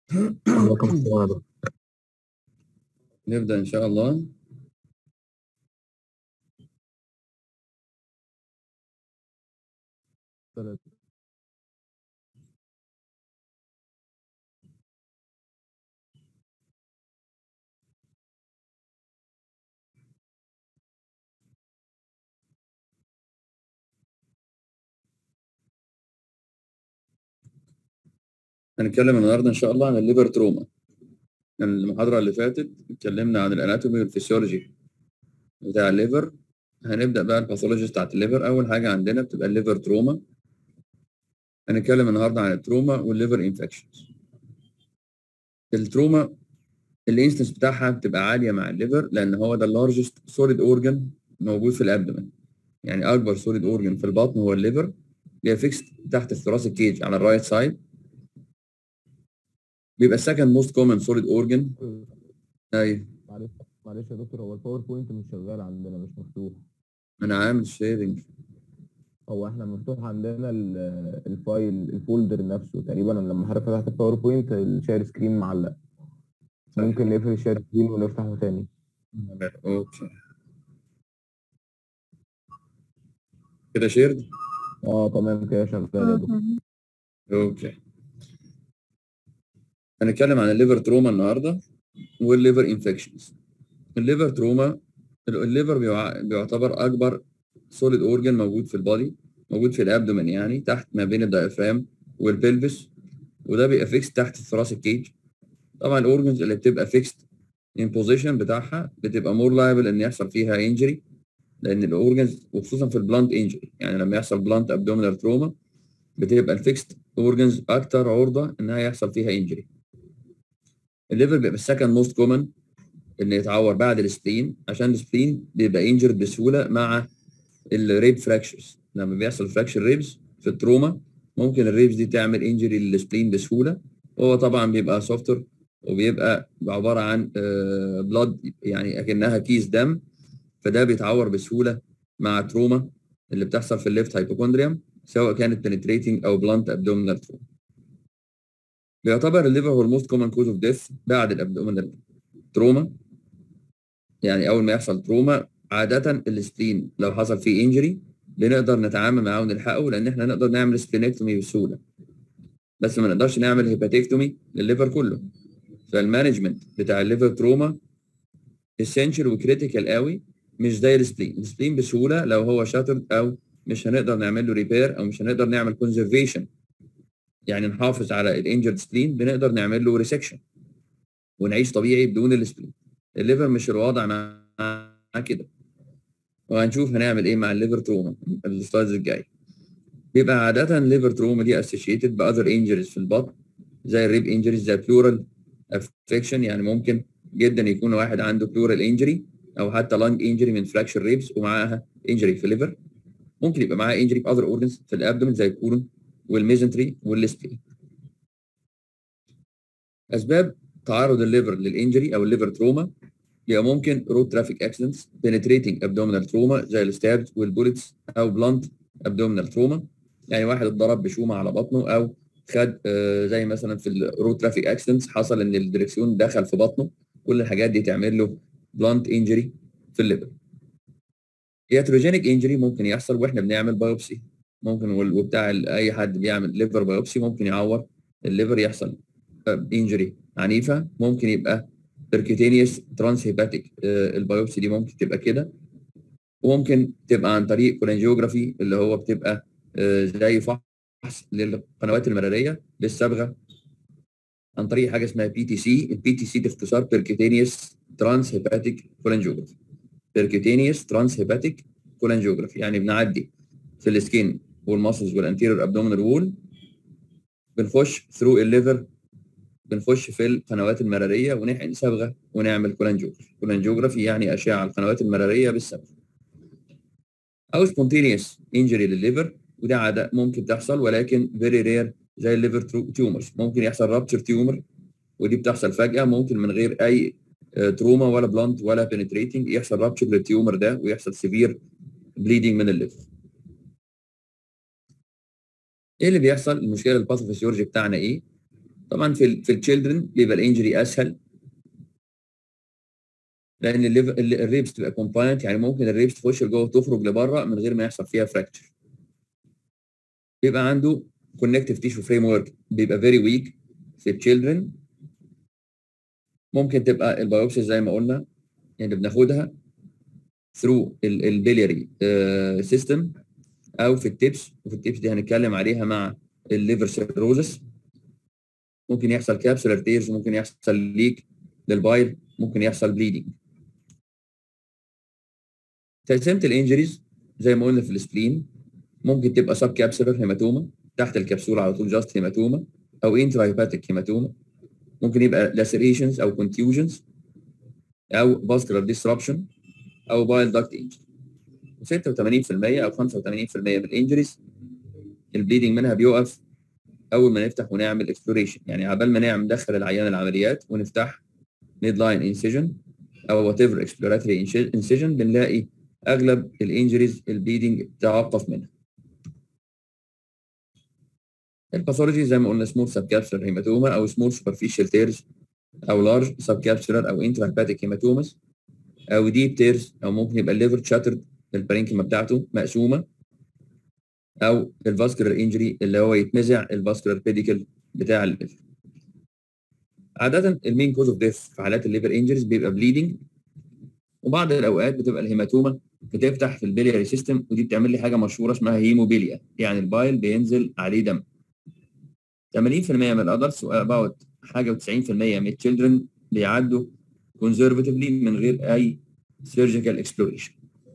رقم السؤال نبدأ إن شاء الله ثلاثة هنتكلم النهارده إن شاء الله عن الليفر تروما المحاضرة اللي فاتت اتكلمنا عن الأناتومي والفسيولوجي بتاع الليفر هنبدأ بقى الباثولوجي بتاعت الليفر أول حاجة عندنا بتبقى الليفر تروما هنتكلم النهارده عن التروما والليفر انفكشنز التروما الانستنس بتاعها بتبقى عالية مع الليفر لأن هو ده اللارجست سوليد أورجن موجود في الأبدومن يعني أكبر سوليد أورجن في البطن هو الليفر اللي فيكس تحت الثراسيك كيج على الرايت سايد بيبقى السكند موست كومن سوليد اورجن ايوه معلش معلش يا دكتور هو الباوربوينت مش شغال عندنا مش مفتوح انا عامل شيرنج هو احنا مفتوح عندنا ال- الفايل الفولدر نفسه تقريبا أنا لما حضرتك فتحت الباوربوينت الشير سكرين معلق ممكن نقفل الشير سكرين ونفتحه تاني اوكي كده شيرد اه تمام كده شغال يا دكتور اوكي هنتكلم عن الليفر تروما النهارده والليفر انفكشنز الليفر تروما الليفر بيع- بيعتبر اكبر سوليد اورجن موجود في البادي موجود في الابدومن يعني تحت ما بين الدايفرام والبلفس وده بيبقى فيكس تحت الثراسيك كيج طبعا الاورجنز اللي بتبقى فيكست ان بوزيشن بتاعها بتبقى مور لايبل ان يحصل فيها انجري لان الاورجنز وخصوصا في البلانت انجري يعني لما يحصل بلانت ابدومينال تروما بتبقى الفيكست اورجنز اكتر عرضه انها يحصل فيها انجري الليفر بيبقى السكند موست كومن ان يتعور بعد السبلين عشان السبلين بيبقى انجرد بسهوله مع الريب فراكشرز لما بيحصل فراكشر ريبس في التروما ممكن الريبس دي تعمل انجري للسبلين بسهوله وهو طبعا بيبقى سوفتر وبيبقى عباره عن بلاد يعني اكنها كيس دم فده بيتعور بسهوله مع تروما اللي بتحصل في الليفت هايبوكوندريوم سواء كانت بنتريتنج او بلانت ابدومينال تروما بيعتبر الليفر هو الموست كومن كوز اوف ديث بعد الابدومينال تروما يعني اول ما يحصل تروما عاده السبلين لو حصل فيه انجري بنقدر نتعامل معاه ونلحقه لان احنا نقدر نعمل سبلينكتومي بسهوله بس ما نقدرش نعمل هيباتيكتومي للليفر كله فالمانجمنت بتاع الليفر تروما اسينشال وكريتيكال قوي مش زي السبلين السبلين بسهوله لو هو شاترد او مش هنقدر نعمل له ريبير او مش هنقدر نعمل كونزرفيشن يعني نحافظ على الانجرد سبلين بنقدر نعمل له ريسكشن ونعيش طبيعي بدون السبلين الليفر مش الوضع مع كده وهنشوف هنعمل ايه مع الليفر تروما السلايدز الجاي بيبقى عادة الليفر تروما دي اسوشيتد باذر انجريز في البطن زي الريب انجريز زي بلورال افكشن يعني ممكن جدا يكون واحد عنده بلورال انجري او حتى لانج انجري من فراكشر ريبس ومعاها انجري في الليفر ممكن يبقى معاها انجري في اذر اورجنز في الابدومن زي الكولون والميزنتري والسبلين اسباب تعرض الليفر للانجري او الليفر تروما يبقى ممكن رود ترافيك اكسيدنتس بنتريتنج ابدومينال تروما زي الستابز والبوليتس او بلانت ابدومينال تروما يعني واحد اتضرب بشومه على بطنه او خد آه زي مثلا في الرود ترافيك اكسيدنتس حصل ان الدركسيون دخل في بطنه كل الحاجات دي تعمل له بلانت انجري في الليفر ياتروجينيك انجري ممكن يحصل واحنا بنعمل بايوبسي ممكن وبتاع اي حد بيعمل ليفر بايوبسي ممكن يعور الليفر يحصل انجري عنيفه ممكن يبقى بيركيتينيوس ترانس هيباتيك البايوبسي دي ممكن تبقى كده وممكن تبقى عن طريق كولانجيوجرافي اللي هو بتبقى زي فحص للقنوات المراريه للصبغه عن طريق حاجه اسمها بي تي سي البي تي سي ده اختصار بيركيتينيوس ترانس هيباتيك كولانجيوجرافي بيركيتينيوس ترانس هيباتيك كولانجيوجرافي يعني بنعدي في السكين والماسلز والانتيريور ابدومينال وول بنخش ثرو الليفر بنخش في القنوات المراريه ونحقن صبغه ونعمل كولانجيوجرافي كولانجيوجرافي يعني اشعه القنوات المراريه بالصبغه او سبونتينيوس انجري للليفر ودي عاده ممكن تحصل ولكن فيري رير زي الليفر تيومرز ممكن يحصل رابتشر تيومر ودي بتحصل فجاه ممكن من غير اي تروما ولا بلانت ولا بنتريتنج يحصل رابتشر للتيومر ده ويحصل سيفير بليدنج من الليفر ايه اللي بيحصل المشكله الباثوفيسيولوجي بتاعنا ايه طبعا في ال في التشيلدرن بيبقى الانجري اسهل لان الليف- ال- الريبس تبقى كومباينت يعني ممكن الريبس تخش لجوه وتخرج لبره من غير ما يحصل فيها فراكتشر بيبقى عنده كونكتيف تيشو فريم ورك بيبقى فيري ويك في التشيلدرن ممكن تبقى البيوبسي زي ما قلنا يعني بناخدها ثرو البيلياري سيستم او في التيبس وفي التيبس دي هنتكلم عليها مع الليفر سيروزس ممكن يحصل كابسولار تيرز ممكن يحصل ليك للبايل ممكن يحصل بليدنج تقسيمه الانجريز زي ما قلنا في السبلين ممكن تبقى سب كابسولار هيماتوما تحت الكبسوله على طول جاست هيماتوما او انترا هيباتيك هيماتوما ممكن يبقى lacerations او contusions او vascular disruption او بايل داكت انجري 86% او 85% من الانجريز البليدنج منها بيقف اول ما نفتح ونعمل اكسبلوريشن يعني عبال ما نعمل ندخل العيان العمليات ونفتح ميد لاين انسيجن او وات ايفر اكسبلوراتوري انسيجن بنلاقي اغلب الانجريز البليدنج توقف منها الباثولوجي زي ما قلنا سمول سب كابسولار هيماتوما او سمول سوبرفيشال تيرز او لارج سب كابسولار او انترا هيباتيك هيماتوماس او ديب تيرز او ممكن يبقى الليفر شاترد البارينكيما بتاعته مقسومه او الفاسكولار انجري اللي هو يتمزع الفاسكولار بيديكل بتاع الليفر عاده المين كوز اوف ديث في حالات الليفر انجريز بيبقى بليدنج وبعض الاوقات بتبقى الهيماتوما بتفتح في البيلياري سيستم ودي بتعمل لي حاجه مشهوره اسمها هيموبيليا يعني البايل بينزل عليه دم 80% من الادلتس واباوت حاجه و90% من التشيلدرن بيعدوا كونزرفتيفلي من غير اي سيرجيكال اكسبلوريشن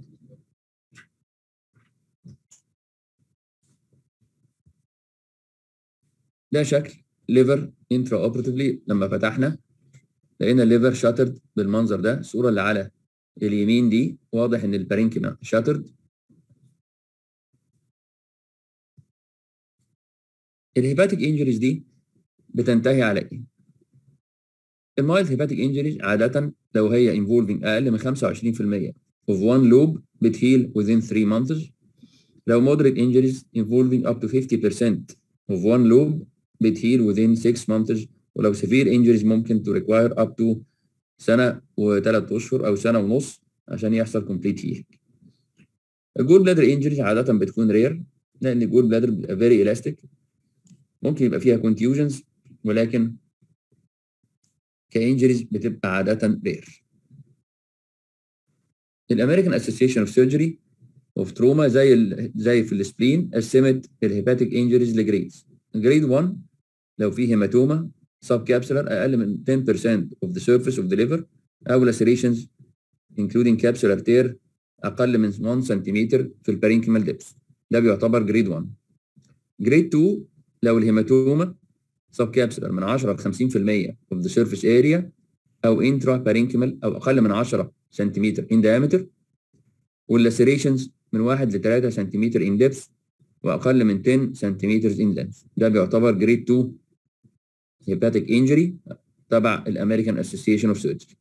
ده شكل ليفر انترا اوبراتيفلي لما فتحنا لقينا الليفر شاترد بالمنظر ده الصوره اللي على اليمين دي واضح ان البارينكيما شاترد الهيباتيك انجريز دي بتنتهي على ايه؟ المايلد هيباتيك انجريز عاده لو هي انفولفنج اقل من 25% of one lobe بتهيل within 3 months لو moderate injuries involving up to 50% of one lobe بتهيل within 6 months ولو severe injuries ممكن to require up to سنه وثلاث اشهر او سنه ونص عشان يحصل complete healing. الجول بلادر انجريز عاده بتكون رير لان الجول بلادر بتبقى فيري elastic ممكن يبقى فيها contusions ولكن كانجريز بتبقى عاده رير. الامريكان اسوسيشن اوف سيرجري اوف تروما زي ال زي في السبلين قسمت الهيباتيك انجريز لجريدز. جريد 1 لو في هيماتوما سب كابسولار اقل من 10% of the surface of the liver او lacerations including capsular tear اقل من 1 سنتيمتر في البارينكيمال ديبس ده بيعتبر جريد 1 جريد 2 لو الهيماتوما سب كابسولار من 10 ل 50% of the surface area او انترا بارينكيمال او اقل من 10 سنتيمتر in diameter واللاسيريشنز من 1 ل 3 سنتيمتر in depth واقل من 10 سنتيمتر in length ده بيعتبر جريد 2 hepatic injury تبع الامريكان اسوسيشن اوف سيرجري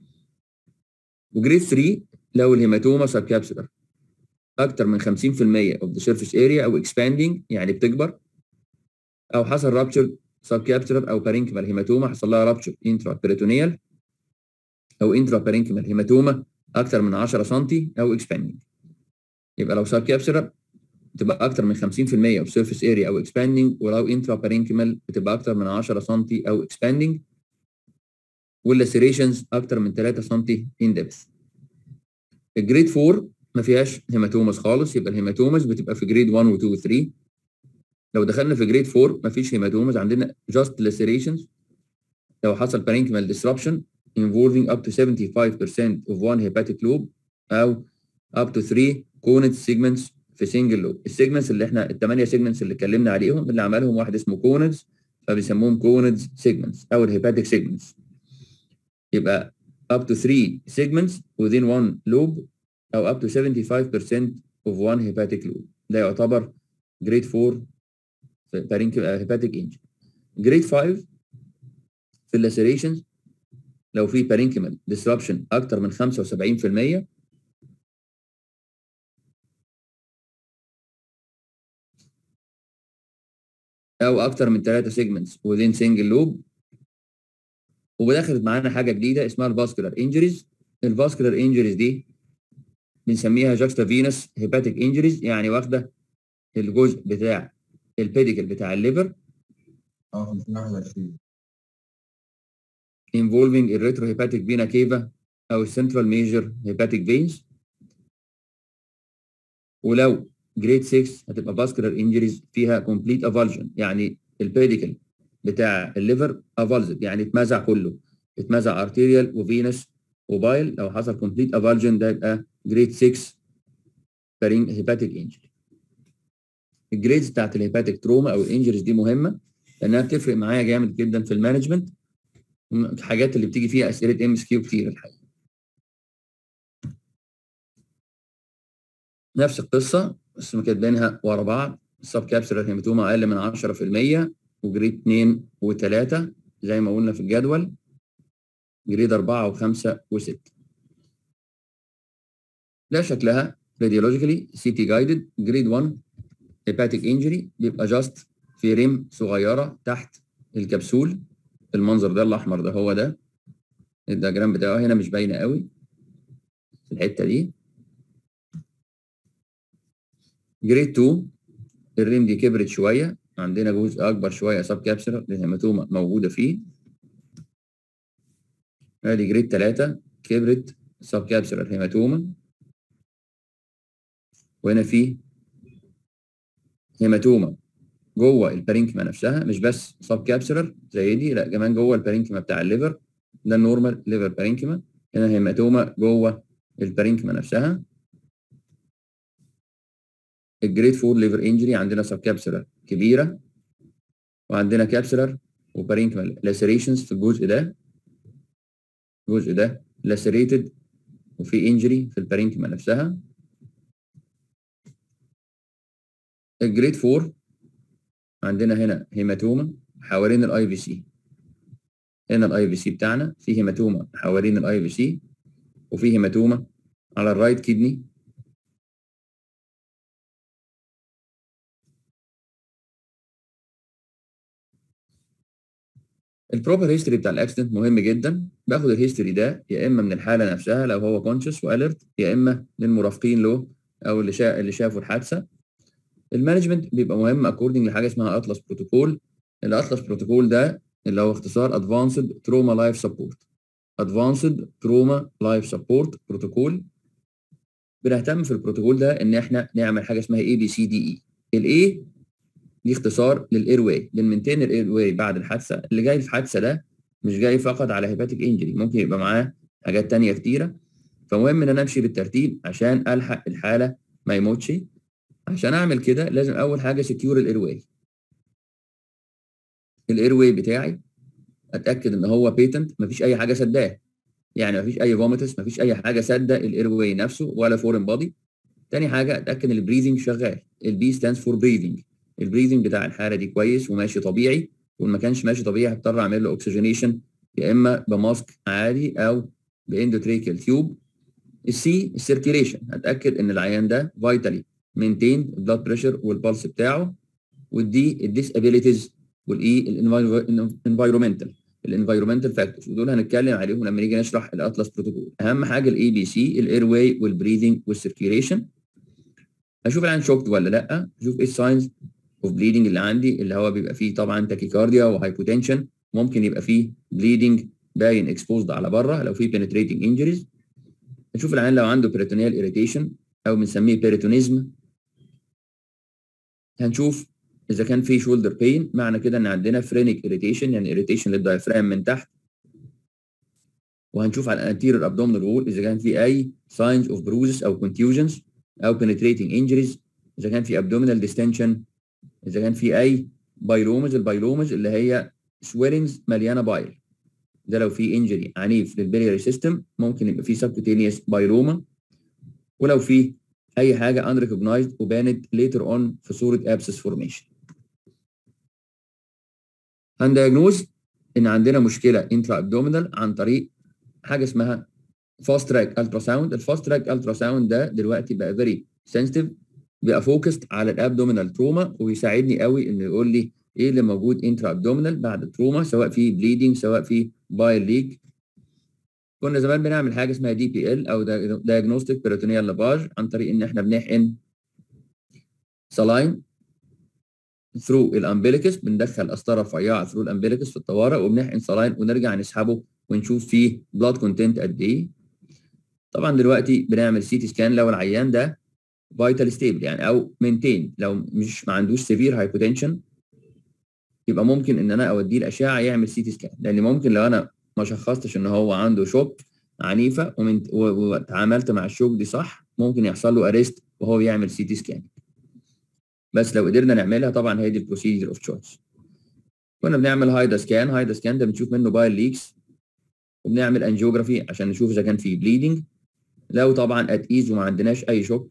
وجريد 3 لو الهيماتوما سب كابسولار اكتر من 50% of the surface area او expanding يعني بتكبر او حصل رابتشر سب كابسولار او بارينكيمال هيماتوما حصل لها رابتشر انترا بيريتونيال او انترا بارينكيمال هيماتوما اكتر من 10 سم او expanding يبقى لو سب كابسولار بتبقى اكتر من 50% of surface area او expanding ولو انترا بارينكيمال بتبقى اكتر من 10 سم او expanding واللاسيريشنز اكتر من 3 سم in depth الجريد 4 ما فيهاش هيماتوماس خالص يبقى الهيماتوماس بتبقى في جريد 1 و 2 و 3 لو دخلنا في جريد 4 ما فيش هيماتوماس عندنا just lacerations لو حصل parenchymal disruption involving up to 75% of one hepatic lobe او up to 3 coned segments في سنجل لوب السيجمنتس اللي احنا الثمانيه سيجمنتس اللي اتكلمنا عليهم اللي عملهم واحد اسمه كونز فبيسموهم كونز سيجمنتس او الهيباتيك سيجمنتس يبقى up to 3 segments within one lobe او up to 75% of one hepatic lobe ده يعتبر grade 4 hepatic injury grade 5 في اللاسيريشنز لو في parenchymal disruption اكتر من 75% او اكتر من ثلاثه سيجمنتس within single lobe ودخلت معانا حاجه جديده اسمها الفاسكولار انجريز الفاسكولار انجريز دي بنسميها جاكستا فينس هيباتيك انجريز يعني واخده الجزء بتاع البيديكل بتاع الليفر اه 521 involving الريتروهيباتيك فينا كيفا او السنترال ميجر هيباتيك فينز ولو جريد 6 هتبقى فاسكولار انجريز فيها كومبليت افالجن يعني البيديكل بتاع الليفر افالزد يعني اتمزع كله اتمزع ارتيريال وفينس وبايل لو حصل كومبليت افالجن ده يبقى جريد 6 هيباتيك انجري الجريدز بتاعت الهيباتيك تروما او الانجريز دي مهمه لانها بتفرق معايا جامد جدا في المانجمنت الحاجات اللي بتيجي فيها اسئله ام اس كيو كتير الحقيقه نفس القصه بس كاتبينها ورا بعض السب كابسولار هيماتوما اقل من 10% وجريد 2 و3 زي ما قلنا في الجدول جريد 4 و5 و6 ده شكلها راديولوجيكالي سي تي جايدد جريد 1 هيباتيك انجري بيبقى جاست في ريم صغيره تحت الكبسول المنظر ده الاحمر ده هو ده الدياجرام بتاعه هنا مش باينه قوي في الحته دي جريد 2 الريم دي كبرت شويه عندنا جزء اكبر شويه سب كابسولار الهيماتوما موجوده فيه ادي جريد 3 كبرت سب كابسولار هيماتوما وهنا في هيماتوما جوه البارينكما نفسها مش بس سب كابسولار زي دي لا كمان جوه البارينكما بتاع الليفر ده النورمال ليفر بارينكما هنا هيماتوما جوه البارينكما نفسها الجريد 4 ليفر انجري عندنا سب كابسولار كبيره وعندنا كابسولار وبارينكمال لاسيريشنز في الجزء ده الجزء ده لاسيريتد وفي انجري في البارينكما نفسها الجريد 4 عندنا هنا هيماتوما حوالين الاي في سي هنا الاي في سي بتاعنا في هيماتوما حوالين الاي في سي وفي هيماتوما على الرايت كدني البروبر هيستوري بتاع الاكسيدنت مهم جدا باخد الهيستوري ده يا اما من الحاله نفسها لو هو كونشس واليرت يا اما من المرافقين له او اللي شا... اللي شافوا الحادثه المانجمنت بيبقى مهم اكوردنج لحاجه اسمها اطلس بروتوكول الاطلس بروتوكول ده اللي هو اختصار ادفانسد تروما لايف سبورت ادفانسد تروما لايف سبورت بروتوكول بنهتم في البروتوكول ده ان احنا نعمل حاجه اسمها اي بي سي دي اي الاي دي اختصار للاير واي بنمنتين الاير واي بعد الحادثه اللي جاي في الحادثه ده مش جاي فقط على هيباتيك انجري ممكن يبقى معاه حاجات تانية كتيره فمهم ان انا امشي بالترتيب عشان الحق الحاله ما يموتش عشان اعمل كده لازم اول حاجه سكيور الاير واي الاير واي بتاعي اتاكد ان هو بيتنت مفيش اي حاجه سداه يعني مفيش اي فوميتس مفيش اي حاجه ساده الاير واي نفسه ولا فورين بادي تاني حاجه اتاكد ان البريذنج شغال البي ستاندز فور بريذنج البريذنج بتاع الحاله دي كويس وماشي طبيعي وما كانش ماشي طبيعي هضطر اعمل له اوكسجينيشن يا اما بماسك عادي او باندوتريكال تيوب السي السيركيليشن هتاكد ان العيان ده فايتالي مينتين البلاد بريشر والبلس بتاعه والدي الديسابيليتيز والاي الانفايرومنتال الانفايرومنتال فاكتورز ودول هنتكلم عليهم لما نيجي نشرح الاطلس بروتوكول اهم حاجه الاي بي سي الاير واي والبريذنج والسيركيليشن اشوف العين شوكت ولا لا اشوف ايه الساينز اوف بليدنج اللي عندي اللي هو بيبقى فيه طبعا تاكيكارديا وهايبوتنشن ممكن يبقى فيه بليدنج باين اكسبوزد على بره لو في بنتريتنج انجريز اشوف العين لو عنده بيريتونيال اريتيشن او بنسميه بيريتونيزم هنشوف اذا كان في شولدر بين معنى كده ان عندنا فرينيك اريتيشن يعني اريتيشن للدايفرام من تحت وهنشوف على الانتيريور ابدومينال وول اذا كان في اي ساينز اوف بروزز او كونتيوجنز او penetrating injuries اذا كان في abdominal distension اذا كان في اي بايلومز البايلومز اللي هي swellings مليانه بايل ده لو في انجري عنيف للبيلياري سيستم ممكن يبقى في subcutaneous بايلوما ولو في اي حاجه unrecognized وبانت later on في صوره abscess formation هندياجنوز ان عندنا مشكله انترا ابدومينال عن طريق حاجه اسمها فاست تراك الترا ساوند الفاست تراك الترا ساوند ده دلوقتي بقى فيري سنسيتيف بقى فوكست على الابدومينال تروما ويساعدني قوي انه يقول لي ايه اللي موجود انترا ابدومينال بعد التروما سواء في بليدنج سواء في بايل ليك كنا زمان بنعمل حاجه اسمها دي بي ال او دايجنوستيك بيريتونيال لاباج عن طريق ان احنا بنحقن سلاين ثرو الامبليكس بندخل قسطره رفيعه ثرو الامبليكس في الطوارئ وبنحقن سلاين ونرجع نسحبه ونشوف فيه بلاد كونتنت قد ايه طبعا دلوقتي بنعمل سي تي سكان لو العيان ده فايتال ستيبل يعني او مينتين لو مش ما عندوش سيفير هايبوتنشن يبقى ممكن ان انا اوديه الاشعه يعمل سي تي سكان لان ممكن لو انا ما شخصتش ان هو عنده شوك عنيفه ومن واتعاملت مع الشوك دي صح ممكن يحصل له اريست وهو بيعمل سي تي سكان بس لو قدرنا نعملها طبعا هي دي البروسيجر اوف تشويس كنا بنعمل هايدا سكان هايدا سكان ده بنشوف منه بايل ليكس وبنعمل انجيوجرافي عشان نشوف اذا كان في بليدنج لو طبعا ات ايز وما عندناش اي شوك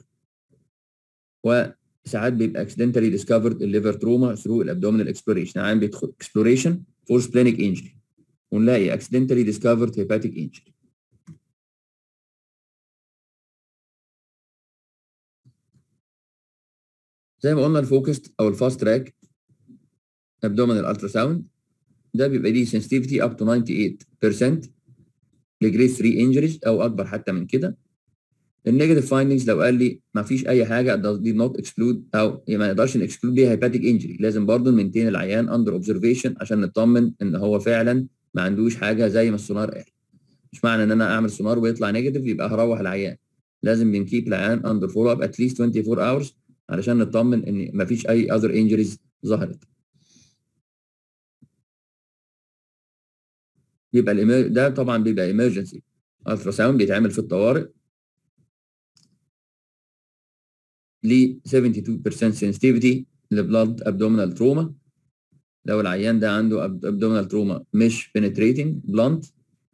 وساعات بيبقى اكسيدنتالي ديسكفرد الليفر تروما ثرو الابدومينال اكسبلوريشن يعني بيدخل اكسبلوريشن فور سبلينيك انجري ونلاقي accidentally discovered hepatic injury. زي ما قلنا الفوكست او الفاست تراك abdominal ultrasound ده بيبقى ليه sensitivity up to 98% لجريد 3 injuries او اكبر حتى من كده النيجاتيف فايندنجز لو قال لي ما فيش اي حاجه does did not exclude او ما نقدرش نكسكلود بيها hepatic injury لازم برضه نمنتين العيان اندر اوبزرفيشن عشان نطمن ان هو فعلا ما عندوش حاجه زي ما السونار قال مش معنى ان انا اعمل سونار ويطلع نيجاتيف يبقى هروح العيان لازم بنكيب العيان اندر فولو اب اتليست 24 اورز علشان نطمن ان ما فيش اي اذر انجريز ظهرت يبقى الإمر... ده طبعا بيبقى ايمرجنسي الترا ساوند بيتعمل في الطوارئ ل 72% sensitivity لبلاد ابدومينال تروما لو العيان ده عنده ابدومينال تروما مش penetrating blunt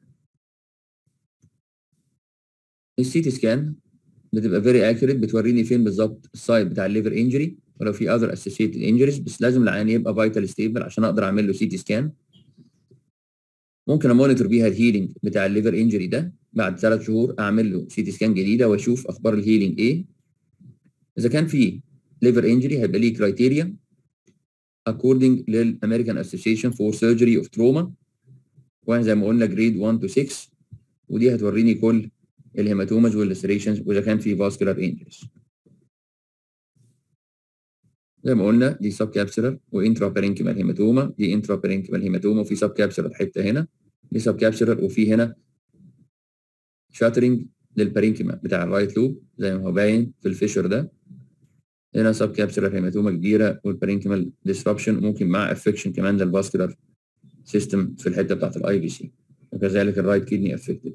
السي تي سكان بتبقى فيري اكيوريت بتوريني فين بالظبط السايت بتاع الليفر انجري ولو في اذر اسوشيتد انجريز بس لازم العيان يبقى فايتال ستيبل عشان اقدر اعمل له سي تي سكان ممكن امونيتور بيها الهيلينج بتاع الليفر انجري ده بعد ثلاث شهور اعمل له سي تي سكان جديده واشوف اخبار الهيلينج ايه اذا كان في ليفر انجري هيبقى ليه كرايتيريا according للامريكان اسوشيشن فور سيرجري اوف تروما وزي ما قلنا جريد 1 تو 6 ودي هتوريني كل الهيماتومز واللسريشنز واذا كان في فاسكولار انجريز زي ما قلنا دي سب كابسولار وانترا بارينكيمال هيماتوما دي انترا بارينكيمال هيماتوما وفي سب كابسولار حته هنا دي سب كابسولار وفي هنا شاترنج للبارينكيما بتاع الرايت لوب زي ما هو باين في الفيشر ده هنا سب كابسولار هيماتوما كبيره والبارينكيمال ديسربشن ممكن مع افكشن كمان للفاسكولار سيستم في الحته بتاعت الاي بي سي وكذلك الرايت كيدني افكتد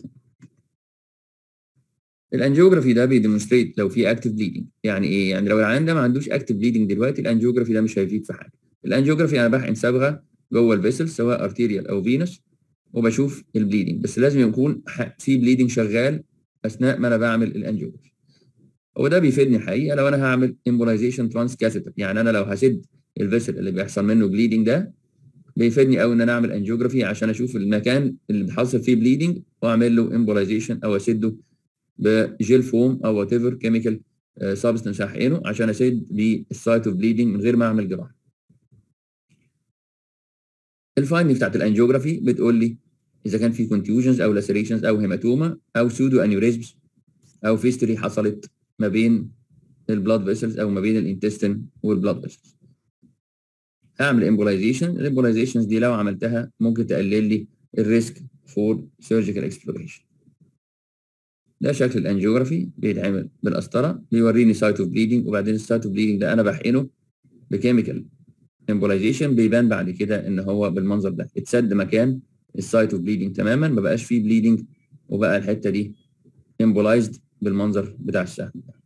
الانجيوجرافي ده بيديمونستريت لو في اكتف بليدنج يعني ايه يعني لو العيان ده ما عندوش اكتف بليدنج دلوقتي الانجيوجرافي ده مش هيفيد في حاجه الانجيوجرافي انا بحقن صبغه جوه الفيسل سواء ارتيريال او فينس وبشوف البليدنج بس لازم يكون في بليدنج شغال اثناء ما انا بعمل الانجيوجرافي وده بيفيدني الحقيقه لو انا هعمل امبولايزيشن ترانس كاثيتر يعني انا لو هسد الفيسل اللي بيحصل منه بليدنج ده بيفيدني قوي ان انا اعمل انجيوجرافي عشان اشوف المكان اللي بيحصل فيه بليدنج واعمل له امبولايزيشن او اسده بجيل فوم او وات ايفر كيميكال سبستنس هحقنه عشان اسد بالسايت اوف بليدنج من غير ما اعمل جراحه. الفايندنج بتاعت الانجيوجرافي بتقول لي اذا كان في كونتيوجنز او لاسريشنز او هيماتوما او سودو انيوريزمز او فيستري حصلت ما بين البلاد فيسلز او ما بين الانتستين والبلاد فيسلز. هعمل امبولايزيشن الامبولايزيشنز دي لو عملتها ممكن تقلل لي الريسك فور سيرجيكال اكسبلوريشن. ده شكل الانجيوجرافي بيتعمل بالقسطره بيوريني سايت اوف بليدنج وبعدين السايت اوف بليدنج ده انا بحقنه بكيميكال امبولايزيشن بيبان بعد كده ان هو بالمنظر ده اتسد مكان السايت اوف بليدنج تماما ما بقاش فيه بليدنج وبقى الحته دي امبولايزد بالمنظر بتاع السهم ده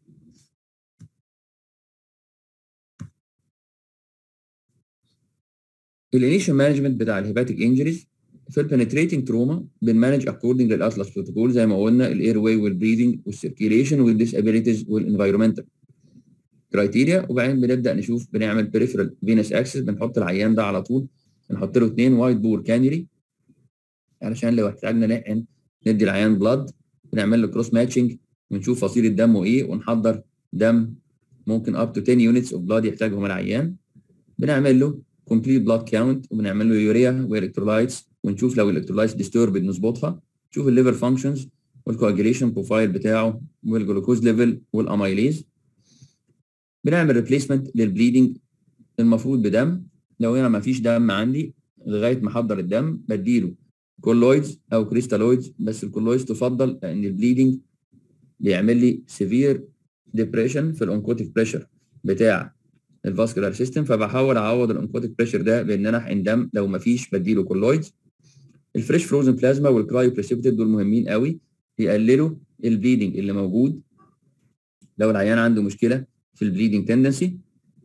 الانيشال مانجمنت بتاع الهيباتيك انجريز في البنتريتنج تروما بنمانج اكوردنج للاطلس بروتوكول زي ما قلنا الاير واي والبريذنج والسيركيليشن والديسابيليتيز والانفايرمنتال كرايتيريا وبعدين بنبدا نشوف بنعمل بريفرال فينس اكسس بنحط العيان ده على طول نحط له اثنين وايت بور كانيولي علشان لو احتاجنا نحقن ندي العيان بلاد بنعمل له كروس ماتشنج ونشوف فصيله دمه ايه ونحضر دم ممكن اب تو 10 يونتس اوف بلاد يحتاجهم العيان بنعمل له كومبليت بلاد كاونت وبنعمل له يوريا والكترولايتس ونشوف لو الالكترولايتس ديستوربد نظبطها نشوف الليفر فانكشنز والكواجيليشن بروفايل بتاعه والجلوكوز ليفل والاميليز بنعمل ريبليسمنت للبليدنج المفروض بدم لو انا ما فيش دم عندي لغايه ما احضر الدم بديله كولويدز او كريستالويدز بس الكولويدز تفضل لان البليدنج بيعمل لي سيفير ديبريشن في الانكوتيك بريشر بتاع الفاسكولار سيستم فبحاول اعوض الانكوتيك بريشر ده بان انا احقن دم لو ما فيش بديله كولويدز الفريش فروزن بلازما والكرايو بريسيبيتد دول مهمين قوي يقللوا البليدنج اللي موجود لو العيان عنده مشكله في البليدنج تندنسي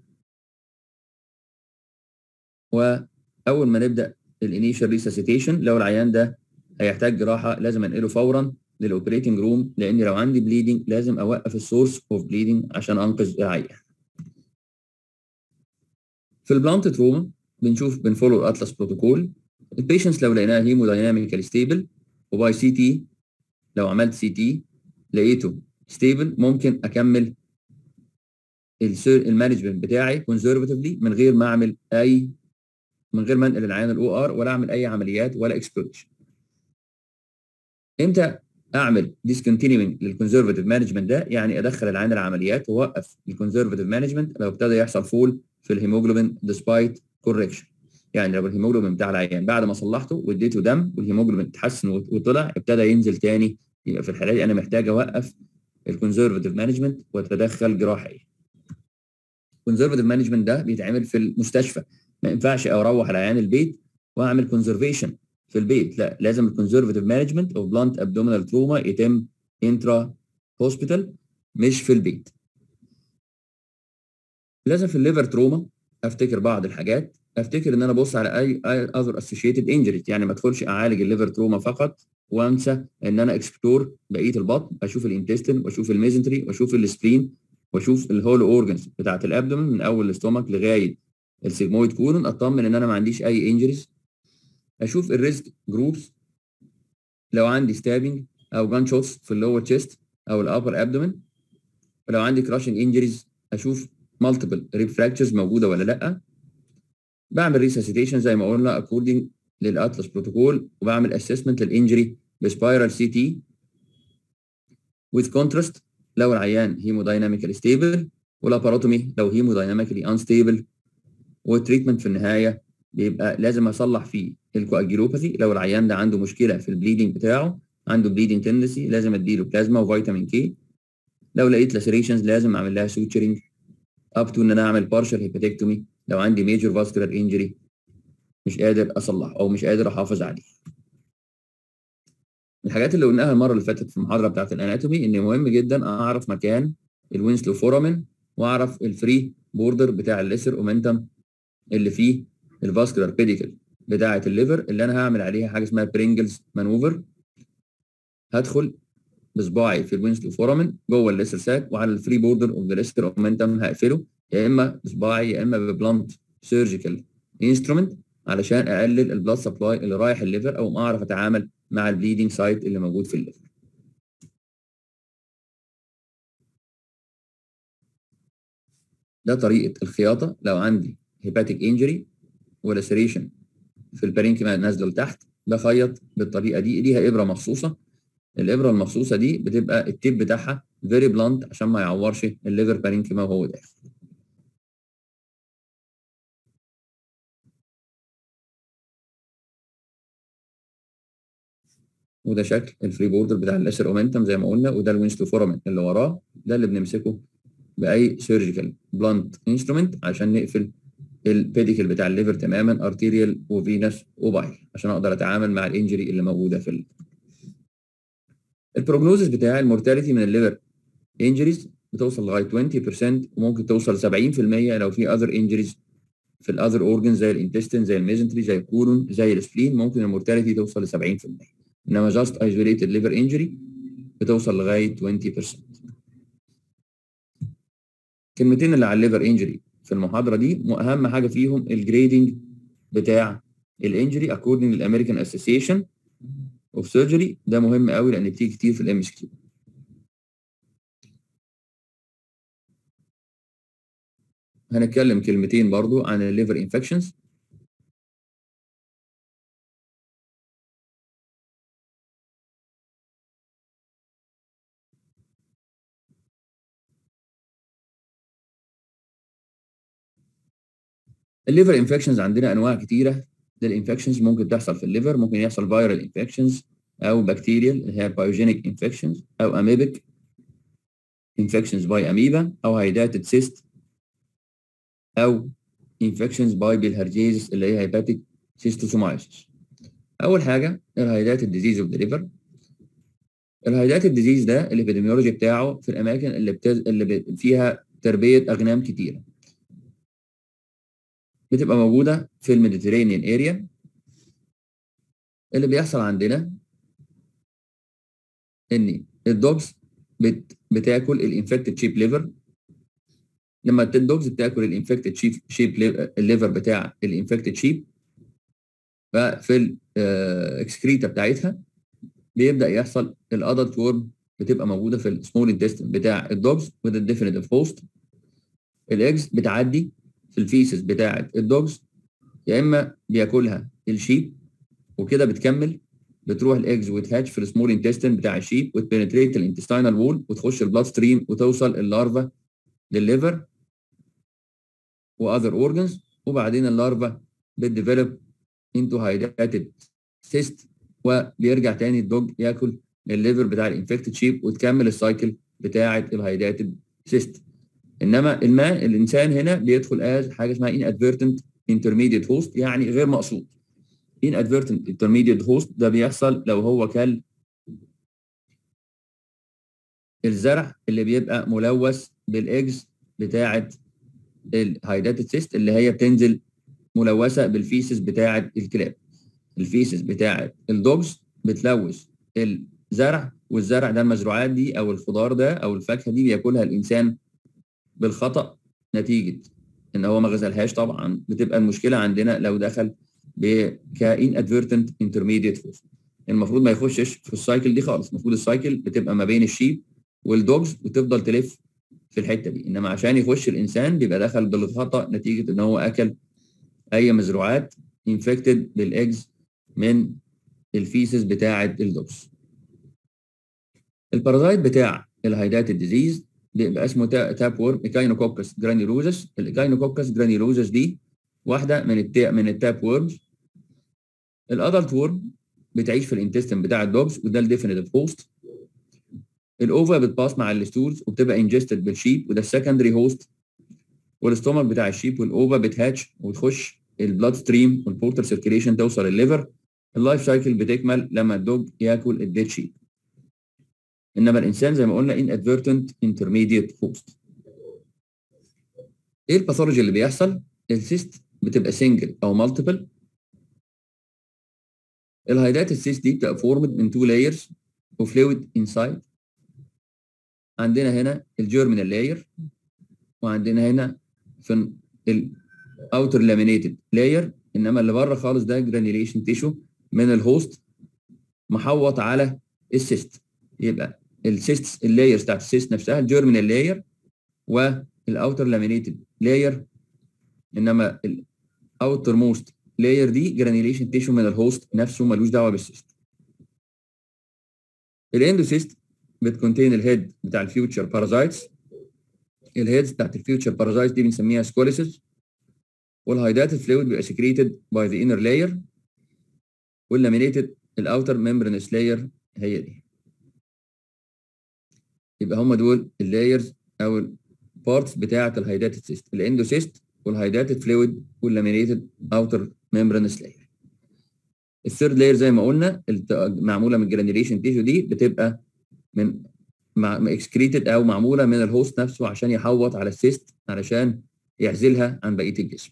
واول ما نبدا الانيشال ريساسيتيشن لو العيان ده هيحتاج جراحه لازم انقله فورا للاوبريتنج روم لان لو عندي بليدنج لازم اوقف السورس اوف بليدنج عشان انقذ العيان في البلانت تروما بنشوف بنفولو الاتلس بروتوكول البيشنتس لو لقيناها هيمودايناميكال ستيبل وباي سي تي لو عملت سي تي لقيته ستيبل ممكن اكمل المانجمنت بتاعي كونزرفتيفلي من غير ما اعمل اي من غير ما انقل العيان الاو ار ولا اعمل اي عمليات ولا اكسبلوريشن امتى اعمل ديسكونتينيوينج للكونزرفتيف مانجمنت ده يعني ادخل العيان العمليات واوقف الكونزرفتيف مانجمنت لو ابتدى يحصل فول في الهيموجلوبين ديسبايت كوركشن يعني لو الهيموجلوبين بتاع العيان بعد ما صلحته واديته دم والهيموجلوبين اتحسن وطلع ابتدى ينزل تاني يبقى في الحاله دي انا محتاج اوقف الكونزرفتيف مانجمنت واتدخل جراحيا الكونزرفتيف مانجمنت ده بيتعمل في المستشفى ما ينفعش اروح العيان البيت واعمل كونزرفيشن في البيت لا لازم الكونزرفتيف مانجمنت اوف بلانت ابدومينال تروما يتم انترا هوسبيتال مش في البيت لازم في الليفر تروما افتكر بعض الحاجات افتكر ان انا ابص على اي اذر اسوشيتد انجريز يعني ما ادخلش اعالج الليفر تروما فقط وانسى ان انا اكسبلور بقيه البطن اشوف الانتستين واشوف الميزنتري واشوف السبلين واشوف الهولو اورجنز بتاعت الابدومن من اول الاستومك لغايه السيجمويد كولون اطمن ان انا ما عنديش اي انجريز اشوف الريسك جروبس لو عندي ستابنج او جان شوتس في اللور تشيست او الابر ابدومن ولو عندي كراشنج انجريز اشوف مالتيبل ريب فراكتشرز موجوده ولا لا بعمل ريساسيتيشن زي ما قلنا اكوردنج للاتلس بروتوكول وبعمل اسسمنت للانجري بسبايرال سي تي with contrast لو العيان هيمودايناميكالي ستيبل والاباروتومي لو هيمودايناميكالي انستيبل والتريتمنت في النهايه بيبقى لازم اصلح فيه الكواجيلوباثي لو العيان ده عنده مشكله في البليدنج بتاعه عنده بليدنج تندسي لازم اديله بلازما وفيتامين كي لو لقيت لاسيريشنز لازم اعمل لها سوتشرنج اب تو ان انا اعمل بارشال هيباتكتومي لو عندي ميجور فاسكولار انجري مش قادر اصلحه او مش قادر احافظ عليه الحاجات اللي قلناها المره اللي فاتت في المحاضره بتاعت الاناتومي ان مهم جدا اعرف مكان الوينسلو فورامين واعرف الفري بوردر بتاع الليسر اومنتم اللي فيه الفاسكولار بيديكل بتاعه الليفر اللي انا هعمل عليها حاجه اسمها برينجلز مانوفر هدخل بصباعي في الوينسلو فورامين جوه الليسر ساك وعلى الفري بوردر اوف ذا ليسر اومنتم هقفله يا اما بصباعي يا اما ببلانت سيرجيكال انسترومنت علشان اقلل البلاد سبلاي اللي رايح الليفر او اعرف اتعامل مع البليدنج سايت اللي موجود في الليفر ده طريقه الخياطه لو عندي هيباتيك انجري ولاسريشن في البارينكيما نازله لتحت بخيط بالطريقه دي ليها ابره مخصوصه الابره المخصوصه دي بتبقى التيب بتاعها فيري بلانت عشان ما يعورش الليفر بارينكيما وهو داخل وده شكل الفري بوردر بتاع الليسر اومنتم زي ما قلنا وده الوينستو فورامين اللي وراه ده اللي بنمسكه باي سيرجيكال بلانت انسترومنت عشان نقفل البيديكل بتاع الليفر تماما ارتيريال وفينس وبايل عشان اقدر اتعامل مع الانجري اللي موجوده في الليفر. البروجنوزس بتاع المورتاليتي من الليفر انجريز بتوصل لغايه 20% وممكن توصل 70% لو في اذر انجريز في الاذر اورجن زي الانتستين زي الميزنتري زي الكولون زي السبلين ممكن المورتاليتي توصل ل 70% انما جاست ايزوليتد ليفر انجري بتوصل لغايه 20% كلمتين اللي على الليفر انجري في المحاضره دي اهم حاجه فيهم الجريدنج بتاع الانجري اكوردنج للامريكان اسوسيشن اوف سيرجري ده مهم قوي لان بتيجي كتير في الام اس كيو هنتكلم كلمتين برضو عن الليفر انفكشنز الليفر انفكشنز عندنا انواع كتيره للانفكشنز ممكن تحصل في الليفر ممكن يحصل فيرال انفكشنز او بكتيريال اللي هي بايوجينيك انفكشنز او اميبك انفكشنز باي اميبا او هيداتد سيست او انفكشنز باي بالهرجيزس اللي هي هيباتيك سيستوسومايسيس اول حاجه الهيداتد ديزيز اوف ذا ليفر الهيداتد ديزيز ده الابيديميولوجي بتاعه في الاماكن اللي بتز... اللي ب... فيها تربيه اغنام كتيره بتبقى موجوده في الميديترينيان اريا اللي بيحصل عندنا ان الدوجز بت... بتاكل الانفكتد شيب ليفر لما الدوجز بتاكل الانفكتد شيب شيب الليفر بتاع الانفكتد شيب ففي الاكسكريتا بتاعتها بيبدا يحصل الادلت وورم بتبقى موجوده في السمول انتستين بتاع الدوجز وذ الديفينيتيف هوست الاكس بتعدي في الفيسس بتاعه الدوجز يا اما بياكلها الشيب وكده بتكمل بتروح الاكس وتهاتش في السمول انتستين بتاع الشيب وتبنتريت الانتستينال وول وتخش البلاد ستريم وتوصل اللارفا للليفر واذر اورجنز وبعدين اللارفا بتديفلوب انتو هايداتد سيست وبيرجع تاني الدوج ياكل الليفر بتاع الانفكتد شيب وتكمل السايكل بتاعه الهايداتد سيست انما الما الانسان هنا بيدخل از حاجه اسمها inadvertent intermediate host يعني غير مقصود inadvertent intermediate host ده بيحصل لو هو كل الزرع اللي بيبقى ملوث بالاجز بتاعه الهايداتد سيست اللي هي بتنزل ملوثه بالفيسس بتاعه الكلاب الفيسس بتاعه الدوجز بتلوث الزرع والزرع ده المزروعات دي او الخضار ده او الفاكهه دي بياكلها الانسان بالخطا نتيجه ان هو ما غسلهاش طبعا بتبقى المشكله عندنا لو دخل كان ادفيرتنت انترميديت فوز المفروض ما يخشش في السايكل دي خالص المفروض السايكل بتبقى ما بين الشيب والدوجز وتفضل تلف في الحته دي انما عشان يخش الانسان بيبقى دخل بالخطا نتيجه ان هو اكل اي مزروعات انفكتد بالاجز من الفيسز بتاعه الدوجز البارازايت بتاع الهايداتد ديزيز بيبقى اسمه تاب وورم ايكاينوكوكس جرانيولوزس الايكاينوكوكس جرانيولوزس دي واحده من التا من التاب وورمز الادلت وورم بتعيش في الانتستين بتاع الدوجز وده الديفينيتيف هوست الاوفا بتباص مع الستولز وبتبقى انجستد بالشيب وده السكندري هوست والاستومك بتاع الشيب والاوفا بتهاتش وتخش البلاد ستريم والبورتال سيركيليشن توصل الليفر اللايف سايكل بتكمل لما الدوج ياكل الديد شيب انما الانسان زي ما قلنا inadvertent intermediate host ايه الباثولوجي اللي بيحصل السيست بتبقى سنجل او مالتيبل الهايدات السيست دي بتبقى فورمد من تو لايرز وفلويد انسايد عندنا هنا الجيرمينال لاير وعندنا هنا في الاوتر لامينيتد لاير انما اللي بره خالص ده جرانيوليشن تيشو من الهوست محوط على السيست يبقى السيست اللايرز بتاعت السيست نفسها الجيرمينال لاير والاوتر لامينيتد لاير انما الاوتر موست لاير دي جرانيوليشن تيشو من الهوست نفسه ملوش دعوه بالسيست الاندوسيست بتكونتين الهيد بتاع الفيوتشر بارازايتس الهيدز بتاعت الفيوتشر بارازايتس دي بنسميها سكوليسز والهايداتد فلويد بيبقى سكريتد باي ذا انر لاير واللامينيتد الاوتر ممبرنس لاير هي دي يبقى هم دول اللايرز او البارتس بتاعه الهايداتد سيست الاندوسيست والهايداتد فلويد واللامينيتد اوتر ممبرنس لاير الثيرد لاير زي ما قلنا معموله من الجرانيوليشن تيشو دي بتبقى من مع اكسكريتد او معموله من الهوست نفسه عشان يحوط على السيست علشان يعزلها عن بقيه الجسم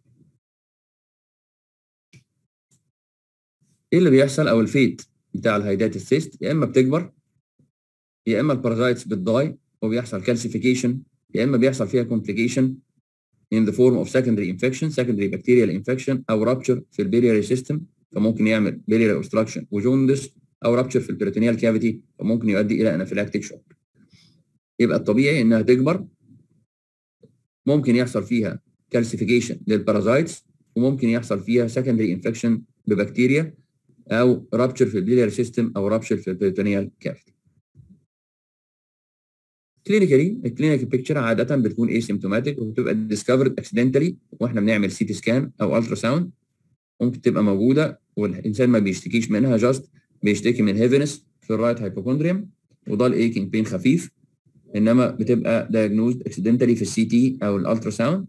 ايه اللي بيحصل او الفيت بتاع الهايدات السيست يا اما بتكبر يا اما البارازايتس بتضاي وبيحصل كالسيفيكيشن يا اما بيحصل فيها كومبليكيشن in the form of secondary infection secondary bacterial infection او rupture في البيلياري سيستم فممكن يعمل biliary obstruction وجوندس او rupture في البريتونيال كافيتي فممكن يؤدي الى انافيلاكتيك شوك يبقى الطبيعي انها تكبر ممكن يحصل فيها كالسيفيكيشن للبارازايتس وممكن يحصل فيها secondary infection ببكتيريا او rupture في البيلياري سيستم او rupture في البريتونيال كافيتي كلينيكالي الكلينيكال بيكتشر عاده بتكون اسيمتوماتيك وبتبقى ديسكفرد اكسيدنتالي واحنا بنعمل سي تي سكان او الترا ساوند ممكن تبقى موجوده والانسان ما بيشتكيش منها جاست بيشتكي من هيفنس في الرايت هايبوكوندريوم وده الايكينج بين خفيف انما بتبقى دايجنوزد اكسيدنتالي في السي تي او الالترا ساوند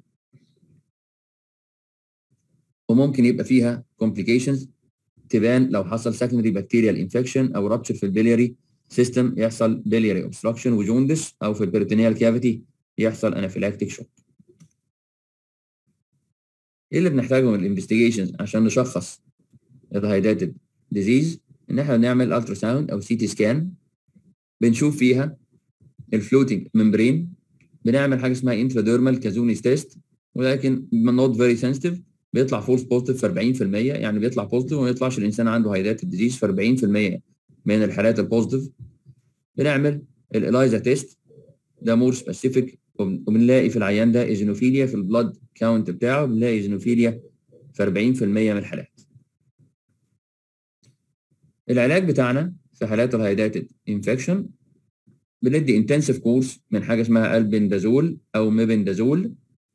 وممكن يبقى فيها كومبليكيشنز تبان لو حصل سكندري بكتيريال انفكشن او رابتشر في البلياري سيستم يحصل بلياري اوبستراكشن وجوندس او في البريتونيال كافيتي يحصل انافيلاكتيك شوك ايه اللي بنحتاجه من الانفستيجيشنز عشان نشخص الهايداتد ديزيز ان احنا نعمل الترا ساوند او سي تي سكان بنشوف فيها الفلوتنج ممبرين بنعمل حاجه اسمها انتراديرمال كازونيز تيست ولكن نوت فيري سنسيتيف بيطلع فولس بوزيتيف في 40% يعني بيطلع بوزيتيف وما يطلعش الانسان عنده هايدات الديزيز في 40% من الحالات البوزيتيف بنعمل الالايزا تيست ده مور سبيسيفيك وبنلاقي في العيان ده ايزينوفيليا في البلاد كاونت بتاعه بنلاقي ايزينوفيليا في 40% من الحالات العلاج بتاعنا في حالات الهايداتد انفكشن بندي انتنسيف كورس من حاجه اسمها البندازول او ميبندازول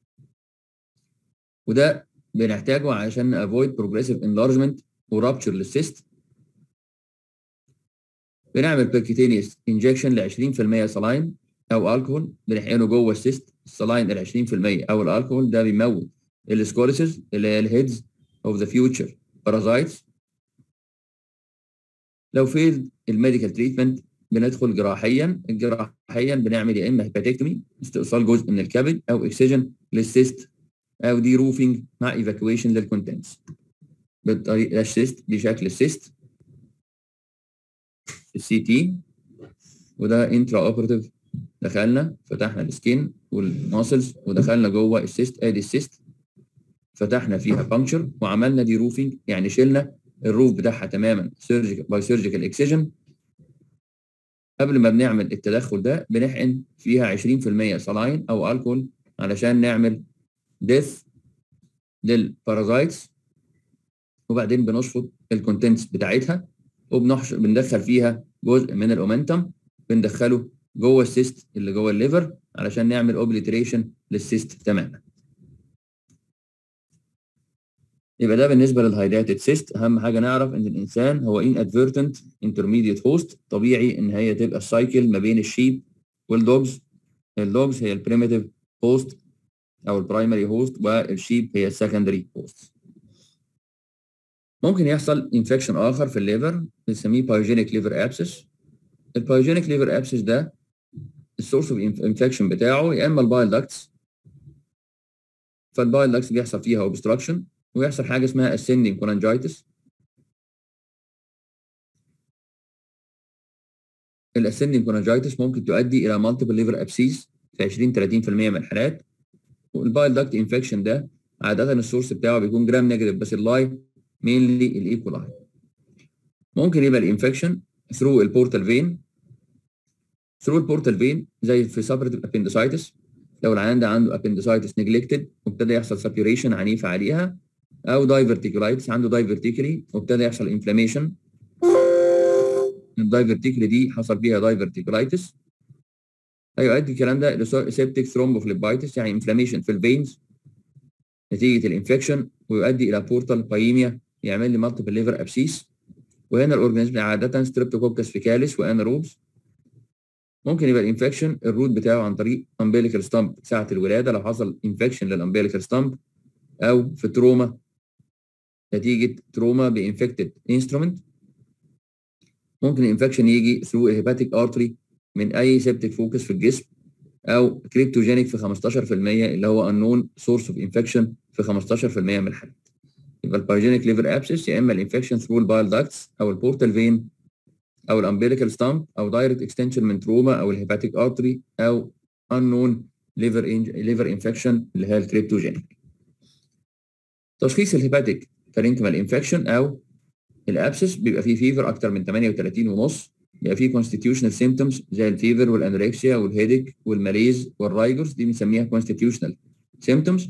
وده بنحتاجه عشان افويد بروجريسيف انلارجمنت ورابتشر للسيست بنعمل بيركيتينيوس انجكشن ل 20% سلاين او الكحول بنحقنه جوه السيست السلاين ال 20% او الالكحول ده بيموت السكورسز اللي هي الهيدز اوف ذا فيوتشر بارازايتس لو فيل الميديكال تريتمنت بندخل جراحيا جراحيا بنعمل يا اما هيباتكتومي استئصال جزء من الكبد او اكسجن للسيست او دي روفينج مع ايفاكويشن للكونتنتس بالطريقه ده السيست دي شكل السيست السي تي وده انترا اوبراتيف دخلنا فتحنا السكين والماسلز ودخلنا جوه السيست ادي السيست فتحنا فيها بانكشر وعملنا دي روفينج يعني شلنا الروف بتاعها تماما سيرجيكال باي سيرجيكال اكسجن قبل ما بنعمل التدخل ده بنحقن فيها 20% سلاين او الكول علشان نعمل ديث للبارازايتس وبعدين بنشفط الكونتنتس بتاعتها وبنحشر بندخل فيها جزء من الاومنتم بندخله جوه السيست اللي جوه الليفر علشان نعمل اوبليتريشن للسيست تماما يبقى ده بالنسبه للهايداتد سيست اهم حاجه نعرف ان الانسان هو ان ادفيرتنت انترميديت هوست طبيعي ان هي تبقى السايكل ما بين الشيب والدوجز الدوجز هي البريميتيف هوست او البرايمري هوست والشيب هي السكندري هوست ممكن يحصل انفكشن اخر في الليفر بنسميه بايوجينيك ليفر ابسس البايوجينيك ليفر ابسس ده السورس اوف انفكشن بتاعه يا اما البايل داكتس فالبايل داكتس بيحصل فيها اوبستراكشن ويحصل حاجه اسمها ascending cholangitis الاسندنج كونجايتس ممكن تؤدي الى مالتيبل ليفر ابسيس في 20 30% من الحالات والبايل داكت انفكشن ده عاده السورس بتاعه بيكون جرام نيجاتيف بس اللاي مينلي الايكولاي ممكن يبقى الانفكشن ثرو البورتال فين ثرو البورتال فين زي في سابريتيف ابندسايتس لو العيان ده عنده ابندسايتس نيجلكتد وابتدى يحصل سابيوريشن عنيفه عليها او دايفرتيكولايتس عنده دايفرتيكلي وابتدى يحصل انفلاميشن الدايفرتيكلي دي حصل فيها دايفرتيكولايتس هيؤدي الكلام ده لسيبتيك ثرومبوفليبايتس يعني انفلاميشن في الفينز نتيجه الانفكشن ويؤدي الى بورتال بايميا يعمل لي مالتيبل ليفر ابسيس وهنا الاورجانيزم عاده ستريبتوكوكس فيكاليس واناروبس ممكن يبقى الانفكشن الروت بتاعه عن طريق امبيليكال ستامب ساعه الولاده لو حصل انفكشن للامبيليكال ستامب او في تروما نتيجه تروما بانفكتد انسترومنت ممكن الانفكشن يجي ثرو هيباتيك ارتري من اي سيبتيك فوكس في الجسم او كريبتوجينيك في 15% اللي هو unknown سورس اوف انفكشن في 15% من الحالات يبقى البايوجينيك ليفر ابسس يا اما الانفكشن ثرو البايل داكتس او البورتال فين او الامبيليكال ستامب او دايركت اكستنشن من تروما او الهيباتيك ارتري او unknown ليفر ليفر انفكشن اللي هي الكريبتوجينيك تشخيص الهيباتيك فارينكمال انفكشن او الابسس بيبقى فيه فيفر اكتر من 38 ونص بيبقى فيه constitutional symptoms زي الفيفر والانوركسيا والهيديك والماليز والرايجرز دي بنسميها constitutional symptoms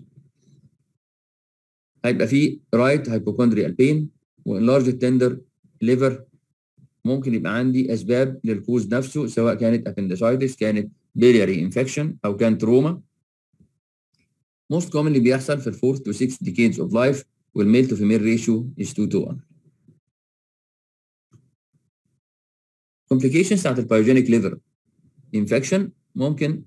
هيبقى فيه رايت hypochondrial pain وانلارج tender liver ممكن يبقى عندي اسباب للكوز نفسه سواء كانت appendicitis كانت بيلياري انفكشن او كان تروما most commonly بيحصل في ال 4 to 6 decades of life والميل تو فيميل ريشيو is 2 to 1 complications بتاعت البايوجينيك ليفر انفكشن ممكن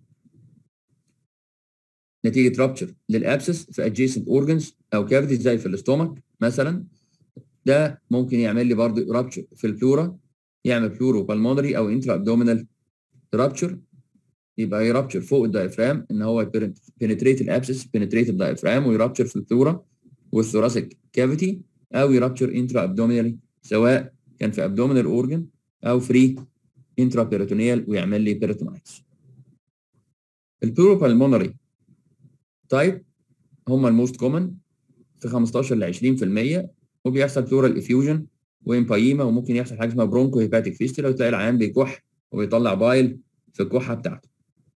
نتيجه رابتشر للابسس في adjacent organs او cavities زي في الاستومك مثلا ده ممكن يعمل لي برضه رابتشر في البلورا يعمل بلورو بالمونري او انترا ابدومينال رابتشر يبقى يرابتشر فوق الدايفرام ان هو بينتريت الابسس بينتريت الدايفرام ويرابتشر في البلورا والثوراسيك كافيتي او يرابتشر انترا ابدومينالي سواء كان في ابدومينال اورجن او فري انترا بيريتونيال ويعمل لي بيريتونايتس البلورو بالمونري تايب هم الموست كومن في 15 ل 20% وبيحصل بلورال افيوجن وامبايما وممكن يحصل حاجه اسمها برونكو هيباتيك فيستولا وتلاقي العيان بيكح وبيطلع بايل في الكحه بتاعته.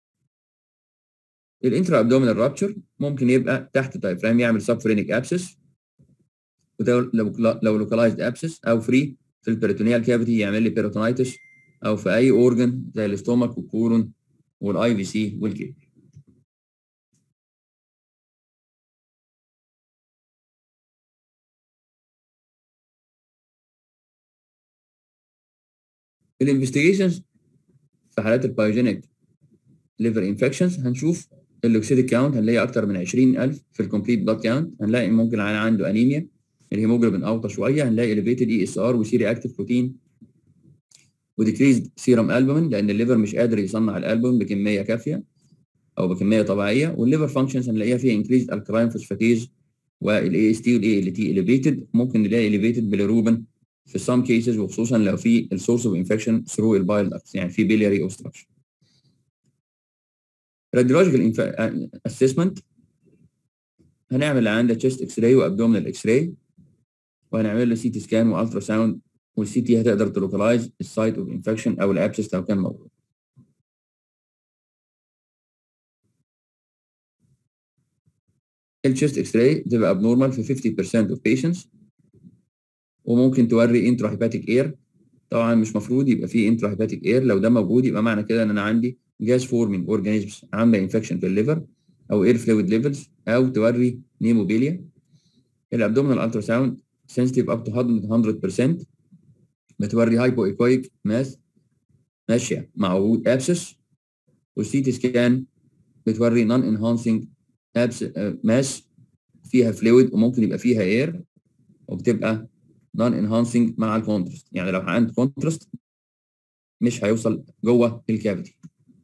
الانترا ابدومينال رابتشر ممكن يبقى تحت الدايفرام يعمل سبفرينيك ابسس وده لو لو لوكالايزد ابسس او فري في البيريتونيال كافيتي يعمل لي بيريتونايتس او في اي اورجن زي الاستومك والكورون والاي في سي والكيدني. الانفستيجيشنز في حالات البايوجينيك ليفر انفكشنز هنشوف اللوكسيتيك كاونت هنلاقي اكتر من 20000 في الكومبليت بلاد كاونت هنلاقي ممكن العيان عنده انيميا الهيموجلوبين اوطى شويه هنلاقي اليفيتد اي اس ار وسيري اكتيف بروتين وديكريزد سيرم البومين لان الليفر مش قادر يصنع الالبومين بكميه كافيه او بكميه طبيعيه والليفر فانكشنز هنلاقيها فيها انكريزد الكلاين فوسفاتيز والاي اس تي والاي ال تي اليفيتد ممكن نلاقي اليفيتد بيليروبين في some cases وخصوصا لو في السورس اوف انفكشن ثرو البايل داكتس يعني في بيلياري اوبستراكشن راديولوجيكال اسسمنت هنعمل عندها تشيست اكس راي وابدومينال اكس راي وهنعمل له سي تي سكان والترا ساوند والسي تي هتقدر تلوكلايز السايت اوف انفكشن او الابسس لو كان موجود التشيست اكس راي بتبقى abnormal في 50% of patients وممكن توري انترا هيباتيك اير طبعا مش مفروض يبقى في انترا هيباتيك اير لو ده موجود يبقى معنى كده ان انا عندي جاز فورمينج اورجانيزمز عامله انفكشن في الليفر او اير فلويد ليفلز او توري نيموبيليا الابدومينال الترا ساوند سنسيتيف اب تو 100% بتوري هايبو ايكويك ماس ماشيه مع وجود ابسس والسي تي سكان بتوري نون انهانسنج ماس فيها فلويد وممكن يبقى فيها اير وبتبقى نون انهانسنج مع الكونتراست يعني لو عندي كونتراست مش هيوصل جوه الكافيتي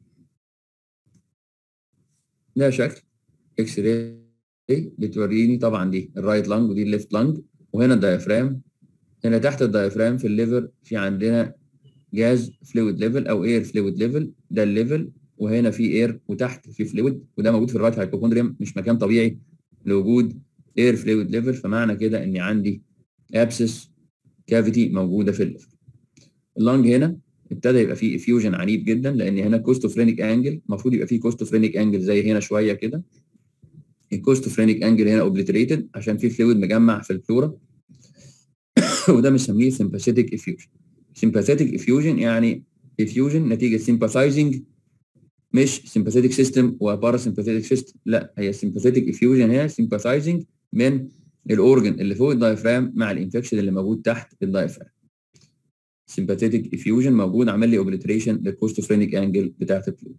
ده شكل اكس راي بتوريني طبعا دي الرايت لانج ودي الليفت لانج وهنا الدايفرام هنا تحت الدايفرام في الليفر في عندنا جاز فلويد ليفل او اير فلويد ليفل ده الليفل وهنا في اير وتحت في فلويد وده موجود في الرايت هايبوكوندريوم مش مكان طبيعي لوجود اير فلويد ليفل فمعنى كده اني عندي ابسس كافيتي موجوده في الليفر اللنج هنا ابتدى يبقى فيه افيوجن عنيف جدا لان هنا كوستوفرينيك انجل المفروض يبقى فيه كوستوفرينيك انجل زي هنا شويه كده الكوستوفرينيك انجل هنا اوبليتريتد عشان في فلويد مجمع في البلورا وده بنسميه سمباثيتك افيوجن سمباثيتك افيوجن يعني افيوجن نتيجه سمباثايزنج مش سمباثيتك سيستم وباراسمباثيتك سيستم لا هي سمباثيتك افيوجن هنا سمباثايزنج من الاورجن اللي فوق الدايفرام مع الانفكشن اللي موجود تحت الدايفرام سمباثيتك افيوجن موجود عمل لي اوبليتريشن للكوستوفرينيك انجل بتاعت الفلويد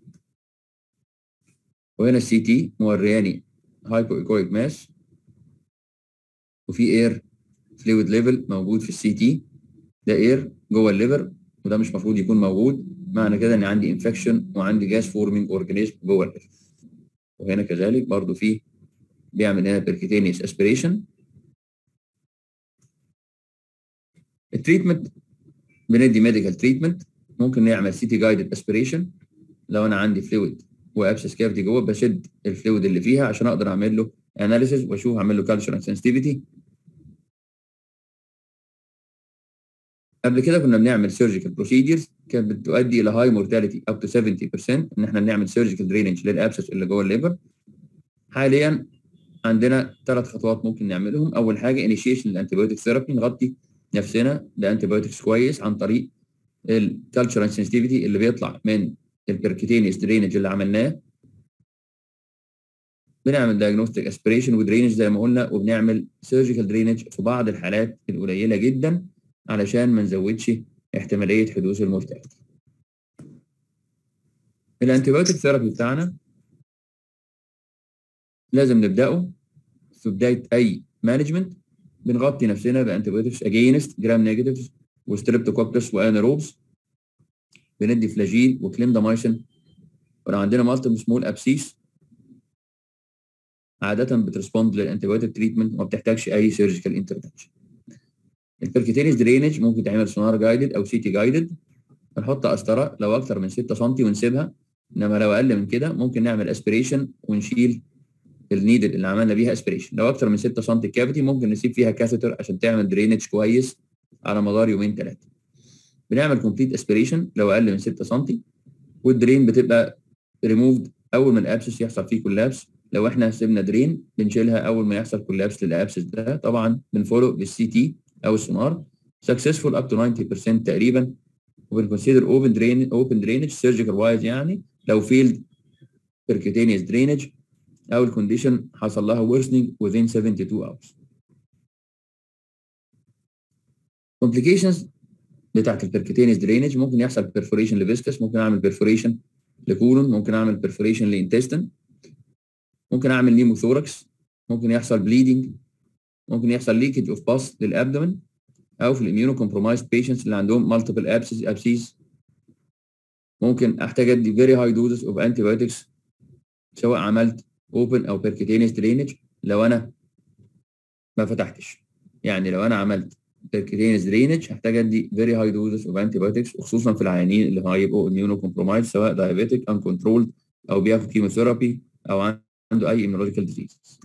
وهنا السي تي مورياني هايبو ايكويك ماس وفي اير فلويد ليفل موجود في السي تي ده اير جوه الليفر وده مش المفروض يكون موجود معنى كده ان عندي انفكشن وعندي جاز فورمينج اورجانيزم جوه الليفر وهنا كذلك برضو في بيعمل هنا بيركيتينيوس اسبريشن التريتمنت بندي ميديكال تريتمنت ممكن نعمل سي تي جايدد اسبريشن لو انا عندي فلويد وابسس كافيتي جوه بشد الفلويد اللي فيها عشان اقدر اعمل له اناليسيس واشوف اعمل له كالتشر سنسيتيفيتي قبل كده كنا بنعمل سيرجيكال بروسيدرز كانت بتؤدي الى هاي مورتاليتي اب تو 70% ان احنا نعمل سيرجيكال درينج للابسس اللي جوه الليفر حاليا عندنا ثلاث خطوات ممكن نعملهم اول حاجه انيشيشن الانتيبيوتيك ثيرابي نغطي نفسنا بانتيبيوتكس كويس عن طريق الكالتشرال سنسيتيفيتي اللي بيطلع من البركتينيس درينج اللي عملناه بنعمل دايجنوستيك اسبريشن ودرينج زي ما قلنا وبنعمل سيرجيكال درينج في بعض الحالات القليله جدا علشان ما نزودش احتماليه حدوث المورتاليتي. الانتيبيوتيك ثيرابي بتاعنا لازم نبداه في بدايه اي مانجمنت بنغطي نفسنا بانتيبيوتكس اجينست جرام نيجاتيفز وستريبتوكوكس وانيروبس بندي فلاجيل وكليندامايسين ولو عندنا مالتيبل سمول ابسيس عاده بترسبوند للانتيبيوتيك تريتمنت وما بتحتاجش اي سيرجيكال انترفنشن البركتيريس درينج ممكن تعمل سونار جايدد او سي تي جايدد نحط قسطره لو اكتر من 6 سم ونسيبها انما لو اقل من كده ممكن نعمل اسبريشن ونشيل النيدل اللي عملنا بيها اسبريشن لو اكتر من 6 سم الكافيتي ممكن نسيب فيها كاثيتر عشان تعمل درينج كويس على مدار يومين ثلاثه بنعمل كومبليت اسبريشن لو اقل من 6 سم والدرين بتبقى ريموفد اول ما الابسس يحصل فيه كولابس لو احنا سيبنا درين بنشيلها اول ما يحصل كولابس للابسس ده طبعا بنفولو بالسي تي او السونار سكسسفول اب تو 90% تقريبا وبنكونسيدر اوبن درين اوبن درينج سيرجيكال وايز يعني لو فيلد percutaneous درينج او الكونديشن حصل لها worsening within 72 hours. complications بتاعت البركتينيس درينج ممكن يحصل perforation لفيسكس ممكن اعمل perforation لكولون ممكن اعمل perforation لانتستين ممكن اعمل نيموثوركس ممكن يحصل bleeding ممكن يحصل ليكج اوف باس للابدومن او في الاميونو كومبرومايزد بيشنتس اللي عندهم مالتيبل ابسيس ابسيس ممكن احتاج ادي فيري هاي دوزز اوف انتي بايوتكس سواء عملت اوبن او بيركيتينيس درينج لو انا ما فتحتش يعني لو انا عملت بيركيتينيس درينج هحتاج ادي فيري هاي دوزز اوف انتي بايوتكس وخصوصا في العيانين اللي هيبقوا اميونو كومبرومايز سواء دايابيتيك ان كنترولد او بياخد كيموثيرابي او عنده اي immunological disease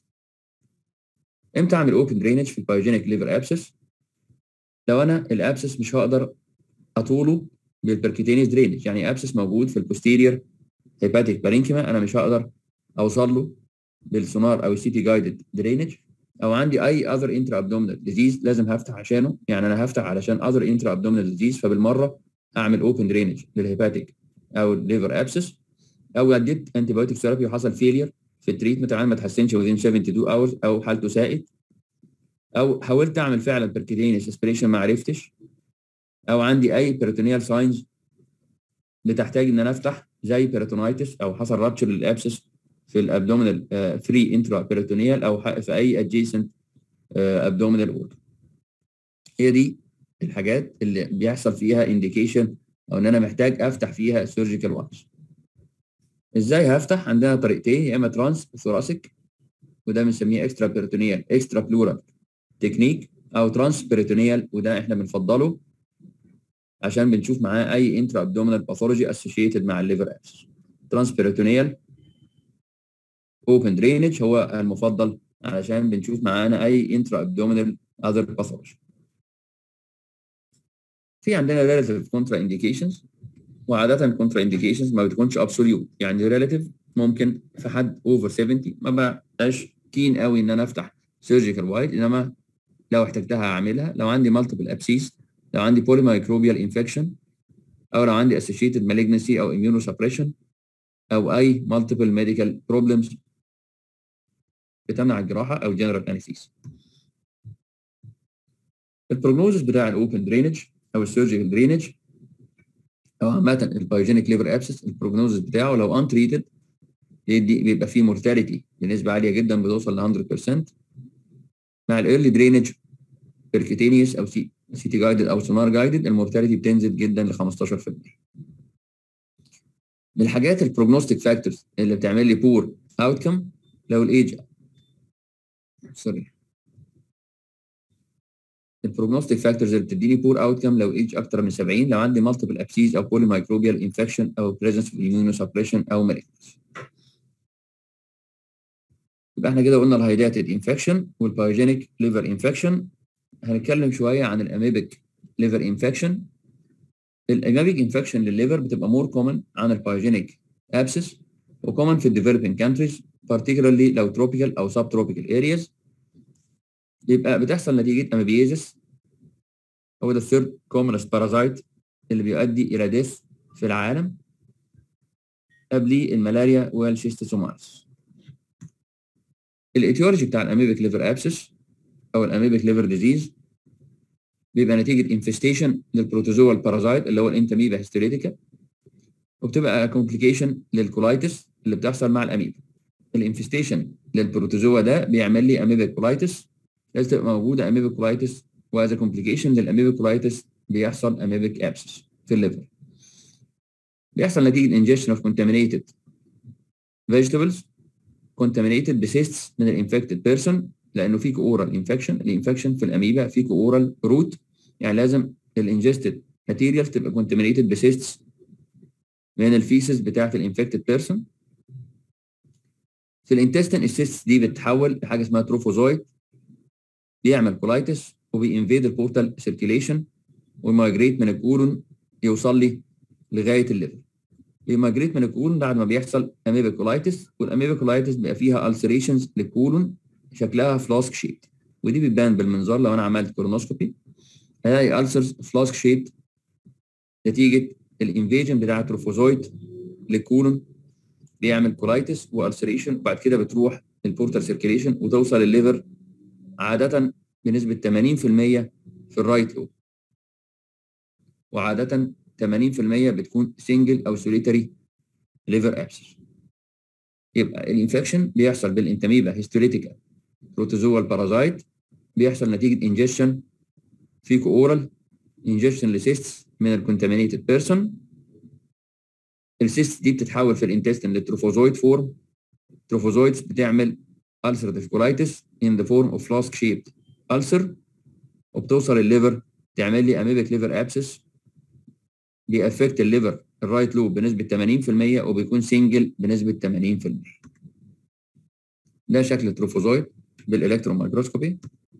امتى اعمل اوبن درينج في البايوجينيك ليفر ابسس لو انا الابسس مش هقدر اطوله بالبركيتينيس درينج يعني ابسس موجود في البوستيريور هيباتيك بارينكيما انا مش هقدر اوصل له بالسونار او السي تي جايدد درينج او عندي اي اذر انترا ابدومينال ديزيز لازم هفتح عشانه يعني انا هفتح علشان اذر انترا ابدومينال ديزيز فبالمره اعمل اوبن درينج للهيباتيك او الليفر ابسس او اديت انتي بايوتيك ثيرابي وحصل فيلير في التريتمنت العيان ما تحسنش within 72 hours او حالته سائد او حاولت اعمل فعلا بيركيدينيس اسبريشن ما عرفتش او عندي اي بيريتونيال ساينز بتحتاج ان انا افتح زي بيريتونايتس او حصل رابتشر للابسس في الابدومينال فري انترا بيريتونيال او في اي ادجيسنت ابدومينال اورجن هي دي الحاجات اللي بيحصل فيها انديكيشن او ان انا محتاج افتح فيها سيرجيكال وايز ازاي هفتح عندنا طريقتين يا اما ترانس ثوراسيك وده بنسميه اكسترا بيريتونيال اكسترا بلورال تكنيك او ترانس بيريتونيال وده احنا بنفضله عشان بنشوف معاه اي انترا ابدومينال باثولوجي اسوشيتد مع الليفر ابسس ترانس بيريتونيال اوبن درينج هو المفضل علشان بنشوف معانا اي انترا ابدومينال اذر باثولوجي في عندنا ريلاتيف كونترا انديكيشنز وعاده الكونترا انديكيشنز ما بتكونش ابسوليوت يعني ريلاتيف ممكن في حد اوفر 70 ما بقاش كين قوي ان انا افتح سيرجيكال وايد انما لو احتجتها هعملها لو عندي مالتيبل ابسيس لو عندي بولي مايكروبيال انفكشن او لو عندي اسوشيتد مالجنسي او اميونو سبريشن او اي مالتيبل ميديكال بروبلمز بتمنع الجراحه او جنرال انستيس البروجنوزس بتاع الاوبن درينج او السيرجيكال درينج او عامه البايوجينيك ليفر ابسس البروجنوزس بتاعه لو ان تريتد بيبقى فيه مورتاليتي بنسبه عاليه جدا بتوصل ل 100% مع الايرلي درينج بيركيتينيوس او سي سي تي جايدد او سونار جايدد المورتاليتي بتنزل جدا ل 15% من الحاجات البروجنوستيك فاكتورز اللي بتعمل لي بور اوتكم لو الايج سوري البروجنوستيك فاكتورز اللي بتديني بور اوتكم لو ايج اكتر من 70 لو عندي مالتيبل ابسيز او بولي مايكروبيال انفكشن او بريزنس اوف اميونو سبريشن او مالجنس يبقى احنا كده قلنا الهايداتد انفكشن والبايوجينيك ليفر انفكشن هنتكلم شويه عن الاميبك ليفر انفكشن الاميبك انفكشن للليفر بتبقى مور كومن عن البايوجينيك ابسس وكومن في الديفلوبينج كانتريز particularly لو tropical او sub tropical areas يبقى بتحصل نتيجه اميبيزس هو ده الثيرد كومنست بارازايت اللي بيؤدي الى ديث في العالم قبليه الملاريا والشيستوسومايلز الايتيولوجي بتاع الاميبك ليفر ابسس او الاميبك ليفر ديزيز بيبقى نتيجه انفستيشن للبروتوزوال بارازايت اللي هو الانتاميبا هيستوليتيكا وبتبقى كومبليكيشن للكولايتس اللي بتحصل مع الاميبا الانفستيشن للبروتوزوا ده بيعمل لي اميبك كولايتس لازم تبقى موجوده اميبك كولايتس وهذا كومبليكيشن للاميبك كولايتس بيحصل اميبك ابسس في الليفر بيحصل نتيجه انجكشن of contaminated vegetables contaminated بسيستس من الانفكتد بيرسون لانه فيك اورال انفكشن الانفكشن في الاميبا فيك اورال روت يعني لازم الانجستد ماتيريال تبقى contaminated بسيستس من الفيسز بتاعت الانفكتد بيرسون في الانتستين السيستس دي بتتحول لحاجه اسمها تروفوزويد بيعمل كولايتس وبينفيد البورتال سيركيليشن ويمايجريت من الكولون يوصل لي لغايه الليفر بيمايجريت من الكولون بعد ما بيحصل اميبيكولايتس والاميبيكولايتس بيبقى فيها السريشنز للكولون شكلها فلاسك شيت ودي بتبان بالمنظار لو انا عملت كولونوسكوبي هلاقي السرز فلاسك شيت نتيجه الانفيجن بتاع التروفوزويد للكولون بيعمل كولايتس والسريشن وبعد كده بتروح البورتال سيركيليشن وتوصل الليفر عاده بنسبه 80% في الرايت لوب وعاده 80% بتكون سنجل او سوليتري ليفر ابسس يبقى الانفكشن بيحصل بالانتاميبا هيستوليتيكا بروتوزوال بارازايت بيحصل نتيجه انجكشن فيكو اورال انجكشن لسيستس من الكونتامينيتد بيرسون السيست دي بتتحول في الانتستين للتروفوزويد فورم تروفوزويدز بتعمل ulcerative colitis in the form of flask shaped ulcer وبتوصل الليفر تعمل لي اميبك ليفر ابسس بيأفكت الليفر الرايت لوب بنسبة 80% وبيكون سنجل بنسبة 80% ده شكل التروفوزويد بالالكترون مايكروسكوبي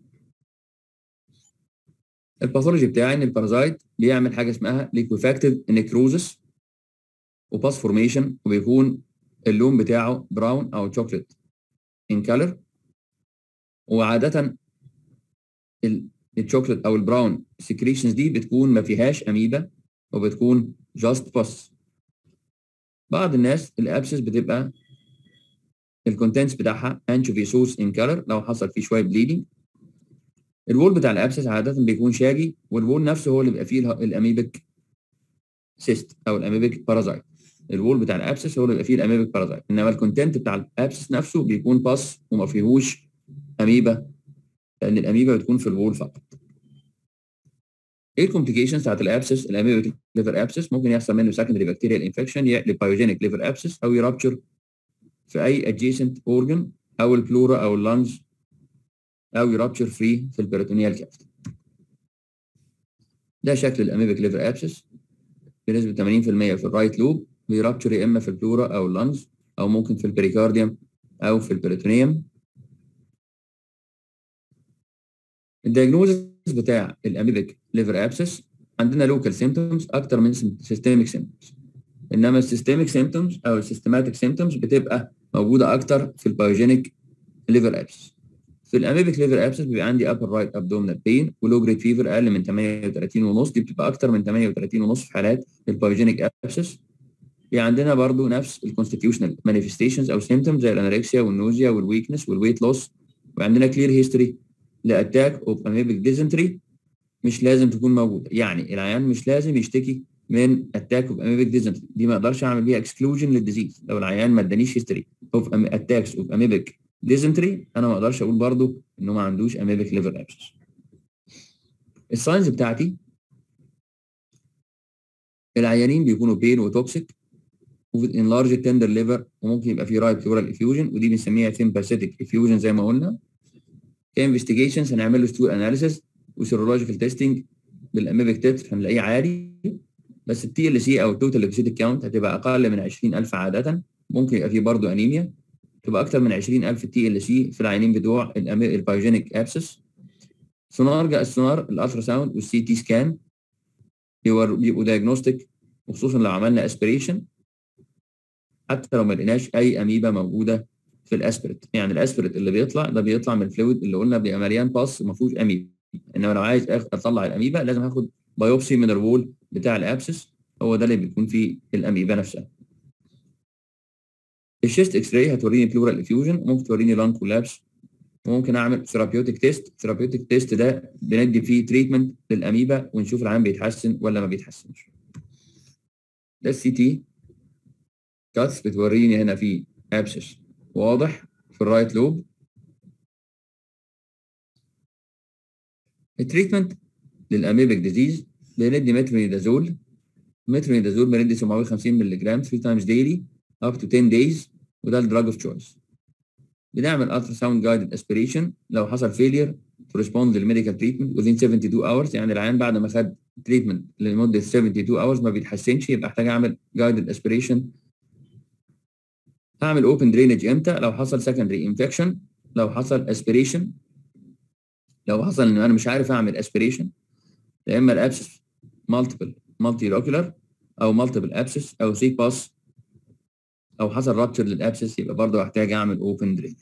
الباثولوجي بتاعي ان البارازايت بيعمل حاجه اسمها ليكوفاكتيف نيكروزس وباس فورميشن وبيكون اللون بتاعه براون او شوكليت ان كالر وعاده الشوكليت او البراون سكريشنز دي بتكون ما فيهاش اميبا وبتكون جاست باس بعض الناس الابسس بتبقى الكونتنتس بتاعها انشوفي صوص ان كالر لو حصل فيه شويه بليدنج الوول بتاع الابسس عاده بيكون شاجي والوول نفسه هو اللي بيبقى فيه الاميبك سيست او الاميبك بارازايت الوول بتاع الابسس هو اللي بيبقى فيه الاميبك بارازايت انما الكونتنت بتاع الابسس نفسه بيكون باس وما فيهوش اميبا لان الاميبا بتكون في الوول فقط ايه الكومبليكيشنز بتاعت الابسس الاميبك ليفر ابسس ممكن يحصل منه سكندري بكتيريال انفكشن يقلب بايوجينيك ليفر ابسس او يرابتشر في اي adjacent organ او البلورا او اللانج او يرابتشر فري في البيريتونيال كافيتي ده شكل الاميبك ليفر ابسس بنسبه 80% في الرايت لوب بيرابتشر يا اما في البلورا او اللانج او ممكن في البريكارديوم او في البريتونيوم الدياجنوزس بتاع الاميبك ليفر ابسس عندنا لوكال سيمتومز اكتر من سيستميك سيمتومز انما السيستميك سيمتومز او السيستماتيك سيمتومز بتبقى موجوده اكتر في البايوجينيك ليفر ابسس في الاميبك ليفر ابسس بيبقى عندي ابر رايت ابدومينال بين ولو جريد فيفر اقل من 38 ونص دي بتبقى اكتر من 38 ونص في حالات البايوجينيك ابسس في عندنا برضو نفس الكونستيتيوشنال مانيفستيشنز او سيمتومز زي الانوركسيا والنوزيا والويكنس والويت لوس وعندنا كلير هيستوري لاتاك اوف اميبك ديزنتري مش لازم تكون موجوده يعني العيان مش لازم يشتكي من اتاك اوف اميبك ديزنتري دي ما اقدرش اعمل بيها اكسكلوجن للديزيز لو العيان ما ادانيش هيستوري اوف اتاكس اوف اميبك ديزنتري انا ما اقدرش اقول برضو انه ما عندوش اميبك ليفر ابسس الساينز بتاعتي العيانين بيكونوا بين وتوكسيك وفي انلارج تندر ليفر وممكن يبقى في رايت بلورال افيوجن ودي بنسميها سيمباثيتك افيوجن زي ما قلنا كانفستيجيشنز هنعمل له ستول اناليسيس وسيرولوجيكال تيستنج بالاميبك تيتر هنلاقيه عالي بس التي ال سي او التوتال ليكوسيتيك كاونت هتبقى اقل من 20000 عاده ممكن يبقى في برضه انيميا تبقى اكتر من 20000 تي ال سي في العينين بتوع البايوجينيك ابسس سونار جاء السونار الالترا ساوند والسي تي سكان بيبقوا دايجنوستيك وخصوصا لو عملنا اسبريشن حتى لو ما لقيناش اي اميبا موجوده في الاسبريت يعني الاسبريت اللي بيطلع ده بيطلع من الفلويد اللي قلنا بيبقى مليان باس ما فيهوش اميبا انما لو عايز اطلع الاميبا لازم اخد بايوبسي من الوول بتاع الابسس هو ده اللي بيكون فيه الاميبا نفسها الشيست اكس راي هتوريني بلورال افيوجن وممكن توريني لانج كولابس وممكن اعمل ثيرابيوتيك تيست الثيرابيوتيك تيست ده بندي فيه تريتمنت للاميبا ونشوف العيان بيتحسن ولا ما بيتحسنش ده السي تي كاتس بتوريني هنا في ابسس واضح في الرايت لوب التريتمنت للاميبك ديزيز بندي مترونيدازول مترونيدازول بندي 750 مللي جرام 3 تايمز ديلي اب تو 10 دايز وده الدراج اوف تشويس بنعمل الترا ساوند جايدد اسبيريشن لو حصل فيلير تو ريسبوند للميديكال تريتمنت within 72 اورز يعني العيان بعد ما خد تريتمنت لمده 72 اورز ما بيتحسنش يبقى احتاج اعمل جايدد اسبيريشن اعمل اوبن درينج امتى لو حصل سكندري انفكشن لو حصل اسبيريشن لو حصل ان انا مش عارف اعمل اسبيريشن يا اما الابسس مالتيبل مالتي لوكيولار او مالتيبل ابسس او سيك باس او حصل رابتشر للابسس يبقى برضه احتاج اعمل اوبن درينج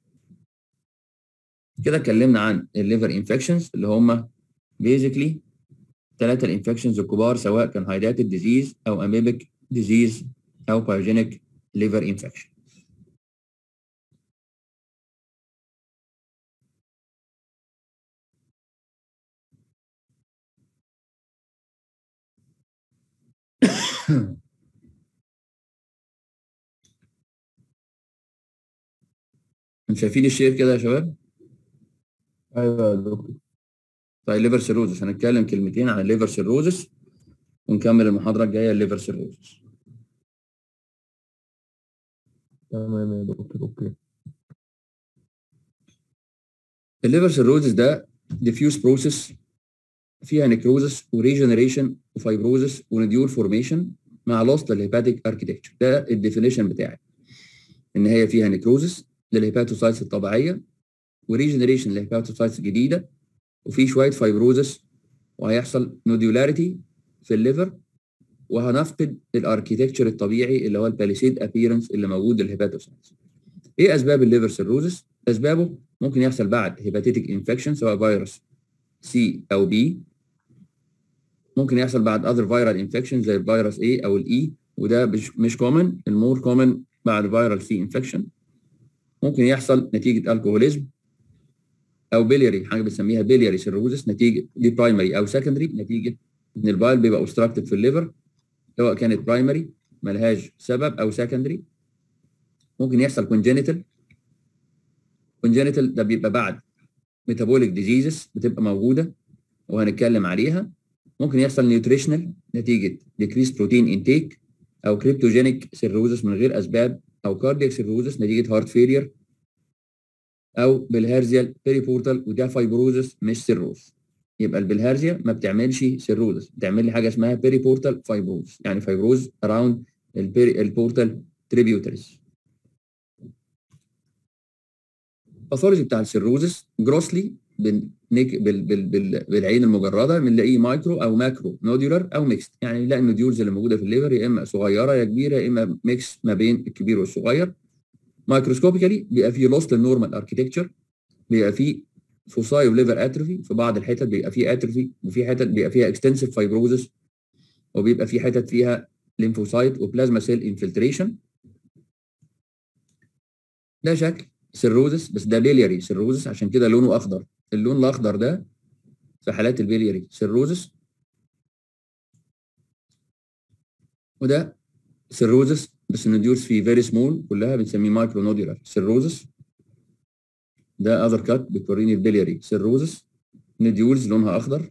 كده اتكلمنا عن الليفر انفكشنز اللي هم بيزيكلي ثلاثه الانفكشنز الكبار سواء كان هايداتد ديزيز او اميبك ديزيز او بايوجينيك ليفر انفكشن انتوا شايفين الشير كده يا شباب؟ ايوه يا دكتور طيب ليفر سيروزس هنتكلم كلمتين عن الليفر سيروزس ونكمل المحاضرة الجاية الليفر سيروزس تمام يا دكتور اوكي الليفر سيروزس ده ديفيوز بروسيس فيها نيكروزس وريجنريشن وفايبروزس ونديول فورميشن مع لوس للهيباتيك اركيتكتشر ده الديفينيشن بتاعي ان هي فيها نيكروزس للهيباتوسايتس الطبيعيه وريجنريشن للهيباتوسايتس الجديده وفي شويه فايبروزس وهيحصل نوديولاريتي في الليفر وهنفقد الاركيتكتشر الطبيعي اللي هو الباليسيد ابييرنس اللي موجود للهيباتوسايتس ايه اسباب الليفر سيروزس اسبابه ممكن يحصل بعد هيباتيتك انفكشن سواء فيروس سي او بي ممكن يحصل بعد اذر فيرال انفكشن زي الفيروس A او الاي وده مش مش كومن المور كومن بعد فيرال سي انفكشن ممكن يحصل نتيجه الكحوليزم او بيلياري حاجه بنسميها بيلياري سيروزس نتيجه دي برايمري او سكندري نتيجه ان البايل بيبقى اوبستراكتد في الليفر سواء كانت برايمري ملهاش سبب او سكندري ممكن يحصل كونجينيتال كونجينيتال ده بيبقى بعد ميتابوليك ديزيزز بتبقى موجوده وهنتكلم عليها ممكن يحصل نيوتريشنال نتيجه ديكريس بروتين انتيك او كريبتوجينيك سيروزس من غير اسباب او كاردياك سيروزس نتيجه هارت فيلير او بالهارزيال بيريبورتال وده فايبروزس مش سيروز يبقى البلهارزيا ما بتعملش سيروزس بتعمل لي حاجه اسمها بيريبورتال فايبروز يعني فايبروز اراوند البورتال تريبيوتريز الباثولوجي بتاع السيروزس جروسلي بال بال بال بال بالعين المجرده بنلاقيه مايكرو او ماكرو نودولار او ميكس يعني نلاقي النوديولز اللي موجوده في الليفر يا اما صغيره يا كبيره يا اما ميكس ما بين الكبير والصغير مايكروسكوبيكالي بيبقى فيه لوست للنورمال اركيتكتشر بيبقى فيه فوسايو ليفر اتروفي في بعض الحتت بيبقى فيه اتروفي وفي حتت بيبقى فيها اكستنسيف فايبروزس وبيبقى في حتت فيها ليمفوسايت وبلازما سيل انفلتريشن ده شكل سيروزس بس ده بيلياري سيروزس عشان كده لونه اخضر اللون الاخضر ده في حالات البيلياري سيروزس وده سيروزس بس النوديولز فيه فيري سمول كلها بنسميه مايكرو نودولار سيروزس ده اذر كات بتوريني البيلياري سيروزس نوديولز لونها اخضر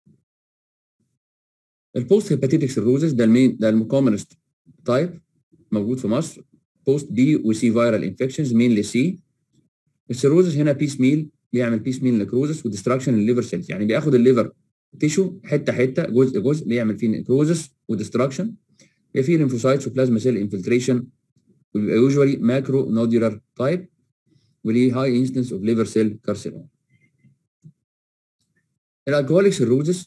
البوست هيباتيتك سيروزس ده المين ده الكومنست تايب موجود في مصر بوست بي وسي فيرال انفكشنز مين لسي السيروزس هنا بيس ميل بيعمل بيس ميل نكروزس وديستراكشن الليفر سيلز يعني بياخد الليفر تيشو حته حته جزء جزء بيعمل فيه نكروزس وديستراكشن بيبقى فيه ليمفوسايتس وبلازما سيل انفلتريشن وبيبقى يوجوالي ماكرو نودولار تايب وليه هاي انستنس اوف ليفر سيل كارسينوم الالكوهوليك سيروزس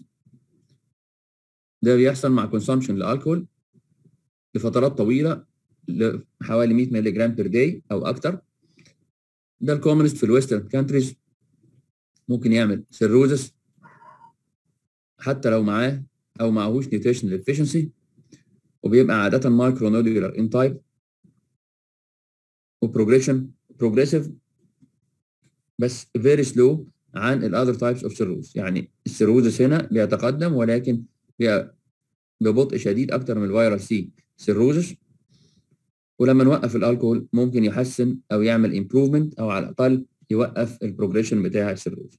ده بيحصل مع كونسومشن للالكول لفترات طويله حوالي 100 مللي جرام بير داي او اكتر ده الكومنست في الويسترن كانتريز ممكن يعمل سيروزس حتى لو معاه او معهوش نيوتريشنال ديفيشنسي وبيبقى عاده مايكرو نودولار ان تايب وبروجريشن بروجريسيف بس فيري سلو عن الاذر تايبس اوف سيروز يعني السيروزس هنا بيتقدم ولكن ببطء شديد اكتر من الفيروس سي سيروزس ولما نوقف الالكول ممكن يحسن او يعمل امبروفمنت او على الاقل يوقف البروجريشن بتاع السيروزس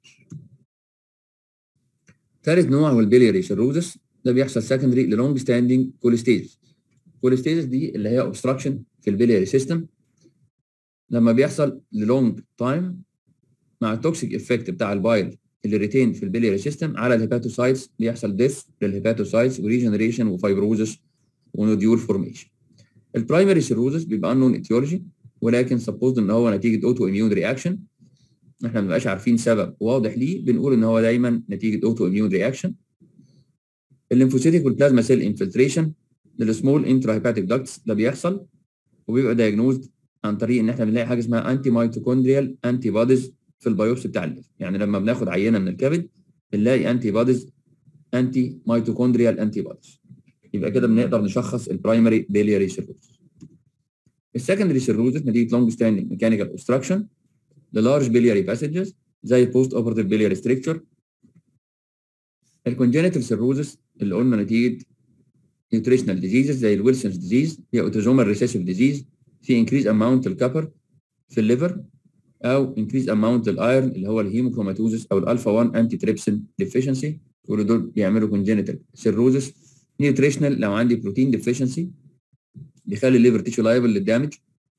ثالث نوع هو البيلياري سيروزس ده بيحصل سكندري للونج ستاندينج كوليستيزس كوليستيزس دي اللي هي اوبستراكشن في البيلياري سيستم لما بيحصل للونج تايم مع التوكسيك افكت بتاع البايل اللي ريتين في البيلياري سيستم على الهيباتوسايتس بيحصل ديث للهيباتوسايتس وريجنريشن وفايبروزس ونوديول فورميشن البرايمري سيروزس بيبقى انون اتيولوجي ولكن سبوزد ان هو نتيجه اوتو اميون رياكشن احنا ما بنبقاش عارفين سبب واضح ليه بنقول ان هو دايما نتيجه اوتو اميون رياكشن الليمفوسيتيك والبلازما سيل انفلتريشن للسمول انترا هيباتيك داكتس ده بيحصل وبيبقى دايجنوزد عن طريق ان احنا بنلاقي حاجه اسمها انتي ميتوكوندريال انتي بوديز في البيوبسي بتاع الليفر يعني لما بناخد عينه من الكبد بنلاقي انتي بوديز انتي ميتوكوندريال انتي بوديز يبقى كده بنقدر نشخص البرايمري بيلياري سيروزس السكندري سيروزس نتيجه لونج ستاندينج ميكانيكال اوبستراكشن للارج بيلياري باسجز زي البوست اوبرتيف بيلياري ستريكتشر الكونجنتال سيروزس اللي قلنا نتيجه نيوتريشنال ديزيزز زي الويلسونز ديزيز هي اوتوزومال ريسيسيف ديزيز في انكريز اماونت الكبر في الليفر او انكريز اماونت الايرن اللي هو الهيموكروماتوزس او الالفا 1 انتي تريبسين ديفيشنسي كل دول بيعملوا كونجنتال سيروزس نيوتريشنال لو عندي بروتين ديفيشنسي بيخلي الليفر تيشو لايبل للدامج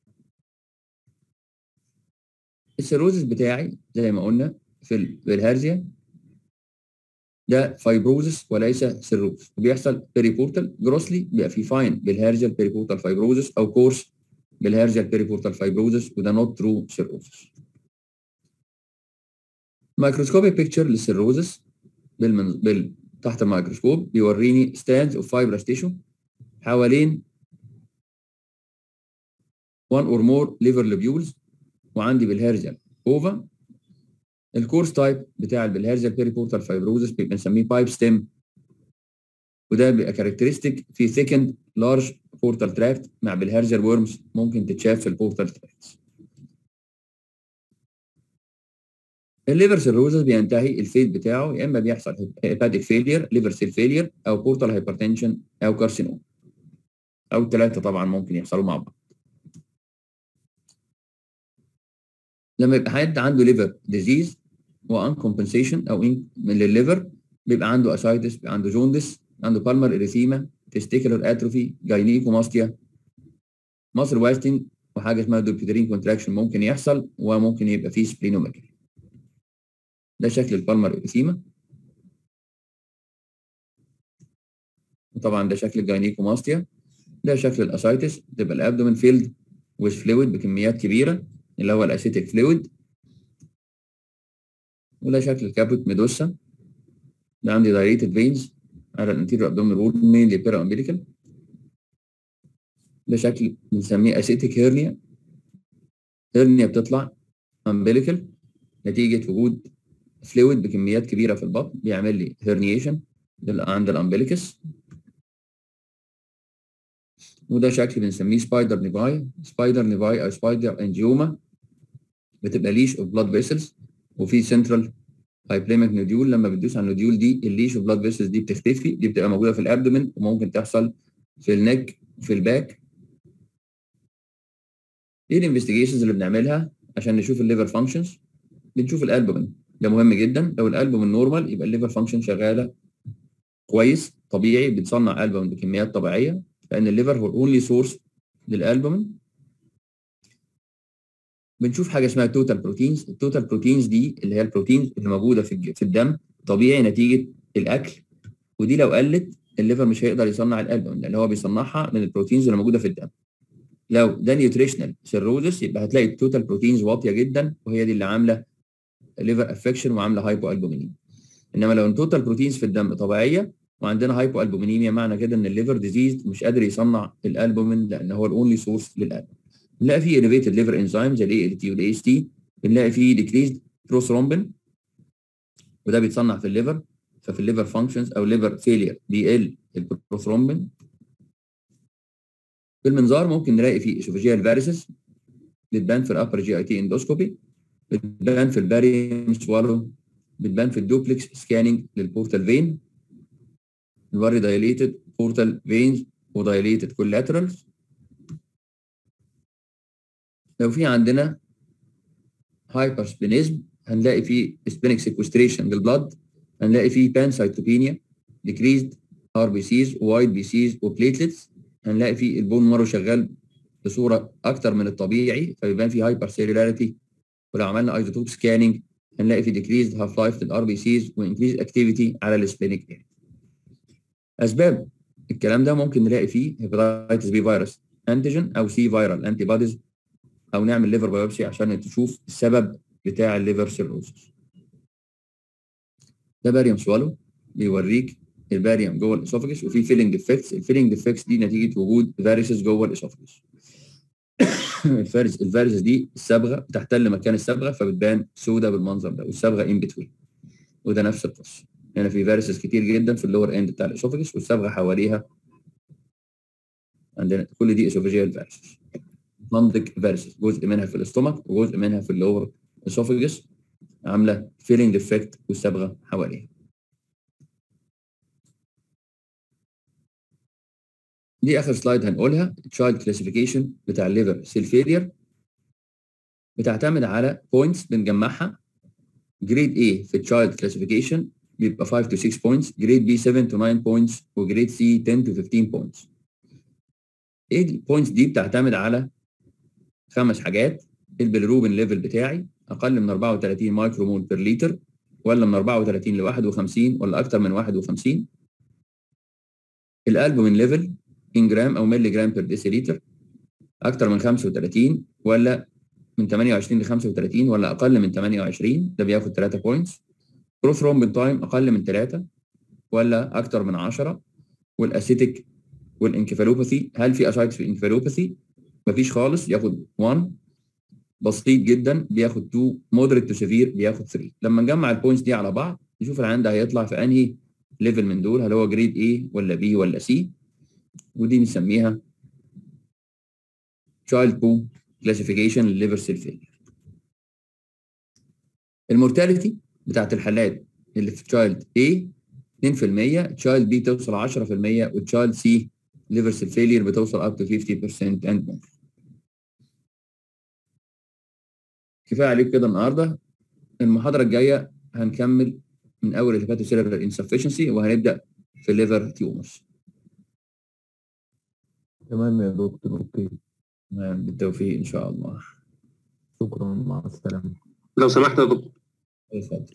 السيروزس بتاعي زي ما قلنا في البلهارزيا ده فايبروزس وليس سيروز بيحصل بيريبورتال جروسلي بيبقى في فاين بالهارزيال بيريبورتال فايبروزس او كورس بالهارزيال بيريبورتال فايبروزس وده نوت ترو سيروزس مايكروسكوبيك بيكتشر للسيروزس بالمن... بال... تحت الميكروسكوب بيوريني ستاندز اوف فايبرس تيشو حوالين 1 اور مور ليفر لوبيولز وعندي بالهارزيال اوفا الكورس تايب بتاع البلهارزيال بيريبورتال فايبروزس بيبقى بنسميه بايب ستيم وده بيبقى كاركترستيك في ثيكند لارج بورتال تراكت مع بالهارزيال ورمز ممكن تتشاف في البورتال تراكت الليفر سيروزس بينتهي الفيت بتاعه يا اما بيحصل هيباتيك فيلير ليفر سيل فيلير او بورتال هايبرتنشن او كارسينوم او الثلاثه طبعا ممكن يحصلوا مع بعض لما يبقى حد عنده ليفر ديزيز وان كومبنسيشن او ان من الليفر بيبقى عنده اسايتس بيبقى عنده جوندس عنده بالمر اريثيما تستيكولار اتروفي جاينيكوماستيا مصر واستنج وحاجه اسمها دوبيترين كونتراكشن ممكن يحصل وممكن يبقى فيه سبلينوميجالي ده شكل البالمر اريثيما وطبعا ده شكل الجاينيكوماستيا ده شكل الاسايتس تبقى الابدومين فيلد ويز فلويد بكميات كبيره اللي هو الاسيتيك فلويد وده شكل الكابوت ميدوسا ده عندي دايريتد فينز على الانتيريور ابدومينال وول مينلي بيرا امبيليكال ده شكل بنسميه اسيتيك هيرنيا هيرنيا بتطلع امبيليكال نتيجه وجود فلويد بكميات كبيره في البطن بيعمل لي هيرنيشن عند الامبيليكس وده شكل بنسميه سبايدر نيفاي سبايدر نيفاي او سبايدر انجيوما بتبقى ليش اوف بلاد فيسلز وفي سنترال هايبليميك نوديول لما بتدوس على النوديول دي الليش اوف بلاد فيسلز دي بتختفي دي بتبقى موجوده في الابدومين وممكن تحصل في النك وفي الباك ايه الانفستيجيشنز اللي بنعملها عشان نشوف الليفر فانكشنز بنشوف الالبومين ده مهم جدا لو الالبومين نورمال يبقى الليفر فانكشن شغاله كويس طبيعي بتصنع البومين بكميات طبيعيه لان الليفر هو الاونلي سورس للالبومين بنشوف حاجه اسمها توتال بروتينز التوتال بروتينز دي اللي هي البروتينز اللي موجوده في في الدم طبيعي نتيجه الاكل ودي لو قلت الليفر مش هيقدر يصنع الالبومين لان هو بيصنعها من البروتينز اللي موجوده في الدم لو ده نيوتريشنال سيروزس يبقى هتلاقي التوتال بروتينز واطيه جدا وهي دي اللي عامله ليفر افكشن وعامله هايبو البومينيم انما لو التوتال بروتينز في الدم طبيعيه وعندنا هايبو البومينيميا معنى كده ان الليفر ديزيز مش قادر يصنع الالبومين لان هو الاونلي سورس للالبومين بنلاقي فيه elevated liver enzyme زي الاي ال تي والاي اس تي بنلاقي فيه decreased prothrombin وده بيتصنع في الليفر ففي الليفر فانكشنز او ليفر فيلير بيقل البروثرومبين بالمنظار ممكن نلاقي فيه اسوفيجيال فاريسز بتبان في الابر جي اي تي اندوسكوبي بتبان في الباريوم سوالو بتبان في الدوبلكس سكاننج للبورتال فين الفاري دايليتد بورتال فينز ودايليتد كولاترالز لو في عندنا هايبر سبلينيزم هنلاقي فيه سبينك سيكوستريشن للبلد هنلاقي فيه بانسايتوبينيا ديكريزد ار بي سيز وايت بي سيز وبليتلتس هنلاقي فيه البون مارو شغال بصوره اكتر من الطبيعي فبيبان فيه هايبر سيلولاريتي ولو عملنا ايزوتوب سكاننج هنلاقي فيه ديكريزد هاف لايف للار بي سيز وانكريز اكتيفيتي على السبلينيك اريا اسباب الكلام ده ممكن نلاقي فيه هيباتيتس بي فيروس انتيجين او سي فيرال انتي بوديز او نعمل ليفر بايوبسي عشان تشوف السبب بتاع الليفر سيروسس ده باريوم سوالو بيوريك الباريوم جوه الاسوفجس وفي فيلنج افكتس الفيلنج افكتس دي نتيجه وجود فيروسز جوه الاسوفجس الفارس الفيروسز دي الصبغه بتحتل مكان الصبغه فبتبان سودة بالمنظر ده والصبغه ان بتوين وده نفس القصه هنا في فيروسز كتير جدا في اللور اند بتاع الاسوفجس والصبغه حواليها عندنا كل دي اسوفيجيال فيروسز بلاندك فيروسز جزء منها في الاستومك وجزء منها في اللور اسوفجس عامله فيلينج افكت والصبغه حواليها دي اخر سلايد هنقولها تشايلد كلاسيفيكيشن بتاع الليفر سيل فيلير بتعتمد على بوينتس بنجمعها جريد A في التشايلد كلاسيفيكيشن بيبقى 5 to 6 بوينتس جريد B 7 to 9 بوينتس وجريد C 10 to 15 بوينتس ايه البوينتس دي بتعتمد على خمس حاجات البيلروبين ليفل بتاعي اقل من 34 مايكرو مول بير لتر ولا من 34 ل 51 ولا اكتر من 51 الالبومين ليفل ان جرام او ملي جرام بير ديسيليتر اكتر من 35 ولا من 28 ل 35 ولا اقل من 28 ده بياخد 3 بوينتس بروثرومبين تايم اقل من 3 ولا اكتر من 10 والاسيتيك والانكفالوباثي هل في اسايتس في الانكفالوباثي مفيش خالص ياخد 1 بسيط جدا بياخد 2 مودريت تو سيفير بياخد 3 لما نجمع البوينتس دي على بعض نشوف العيان ده هيطلع في انهي ليفل من دول هل هو جريد A ولا B ولا C ودي نسميها child poo classification للليفر سيل فيلير المورتاليتي بتاعت الحالات اللي في تشايلد A 2% تشايلد B توصل 10% وتشايلد C ليفر سيل فيلير بتوصل up to 50% and more كفايه عليك كده النهارده المحاضره الجايه هنكمل من اول الهيباتوسيلر انسفشنسي وهنبدا في الليفر تيومرز تمام يا دكتور اوكي تمام بالتوفيق ان شاء الله شكرا مع السلامه لو سمحت يا دكتور اتفضل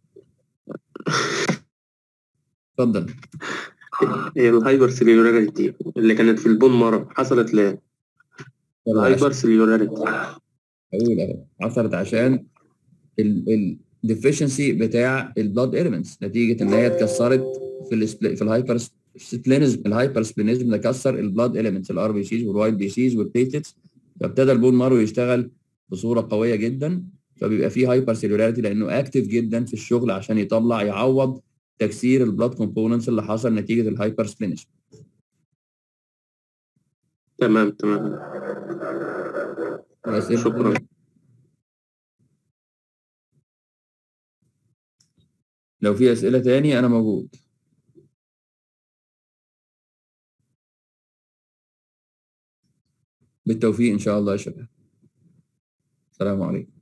اتفضل هي الهايبر سيلولاريتي اللي كانت في البون مارو حصلت ليه؟ الهايبر سيلولاريتي اقول اهو حصلت عشان الديفيشنسي بتاع البلاد اليمنتس نتيجه ان هي اتكسرت في السبل... في الهايبر سبلينزم الهايبر سبلينزم ده كسر البلاد اليمنتس الار بي سيز والوايت بي سيز والبليتلتس فابتدى البون مارو يشتغل بصوره قويه جدا فبيبقى فيه هايبر سيلولاريتي لانه اكتف جدا في الشغل عشان يطلع يعوض تكسير البلاد كومبوننتس اللي حصل نتيجه الهايبر سبلينزم تمام تمام أسئلة شكرا لو في اسئله تاني انا موجود بالتوفيق ان شاء الله يا شباب السلام عليكم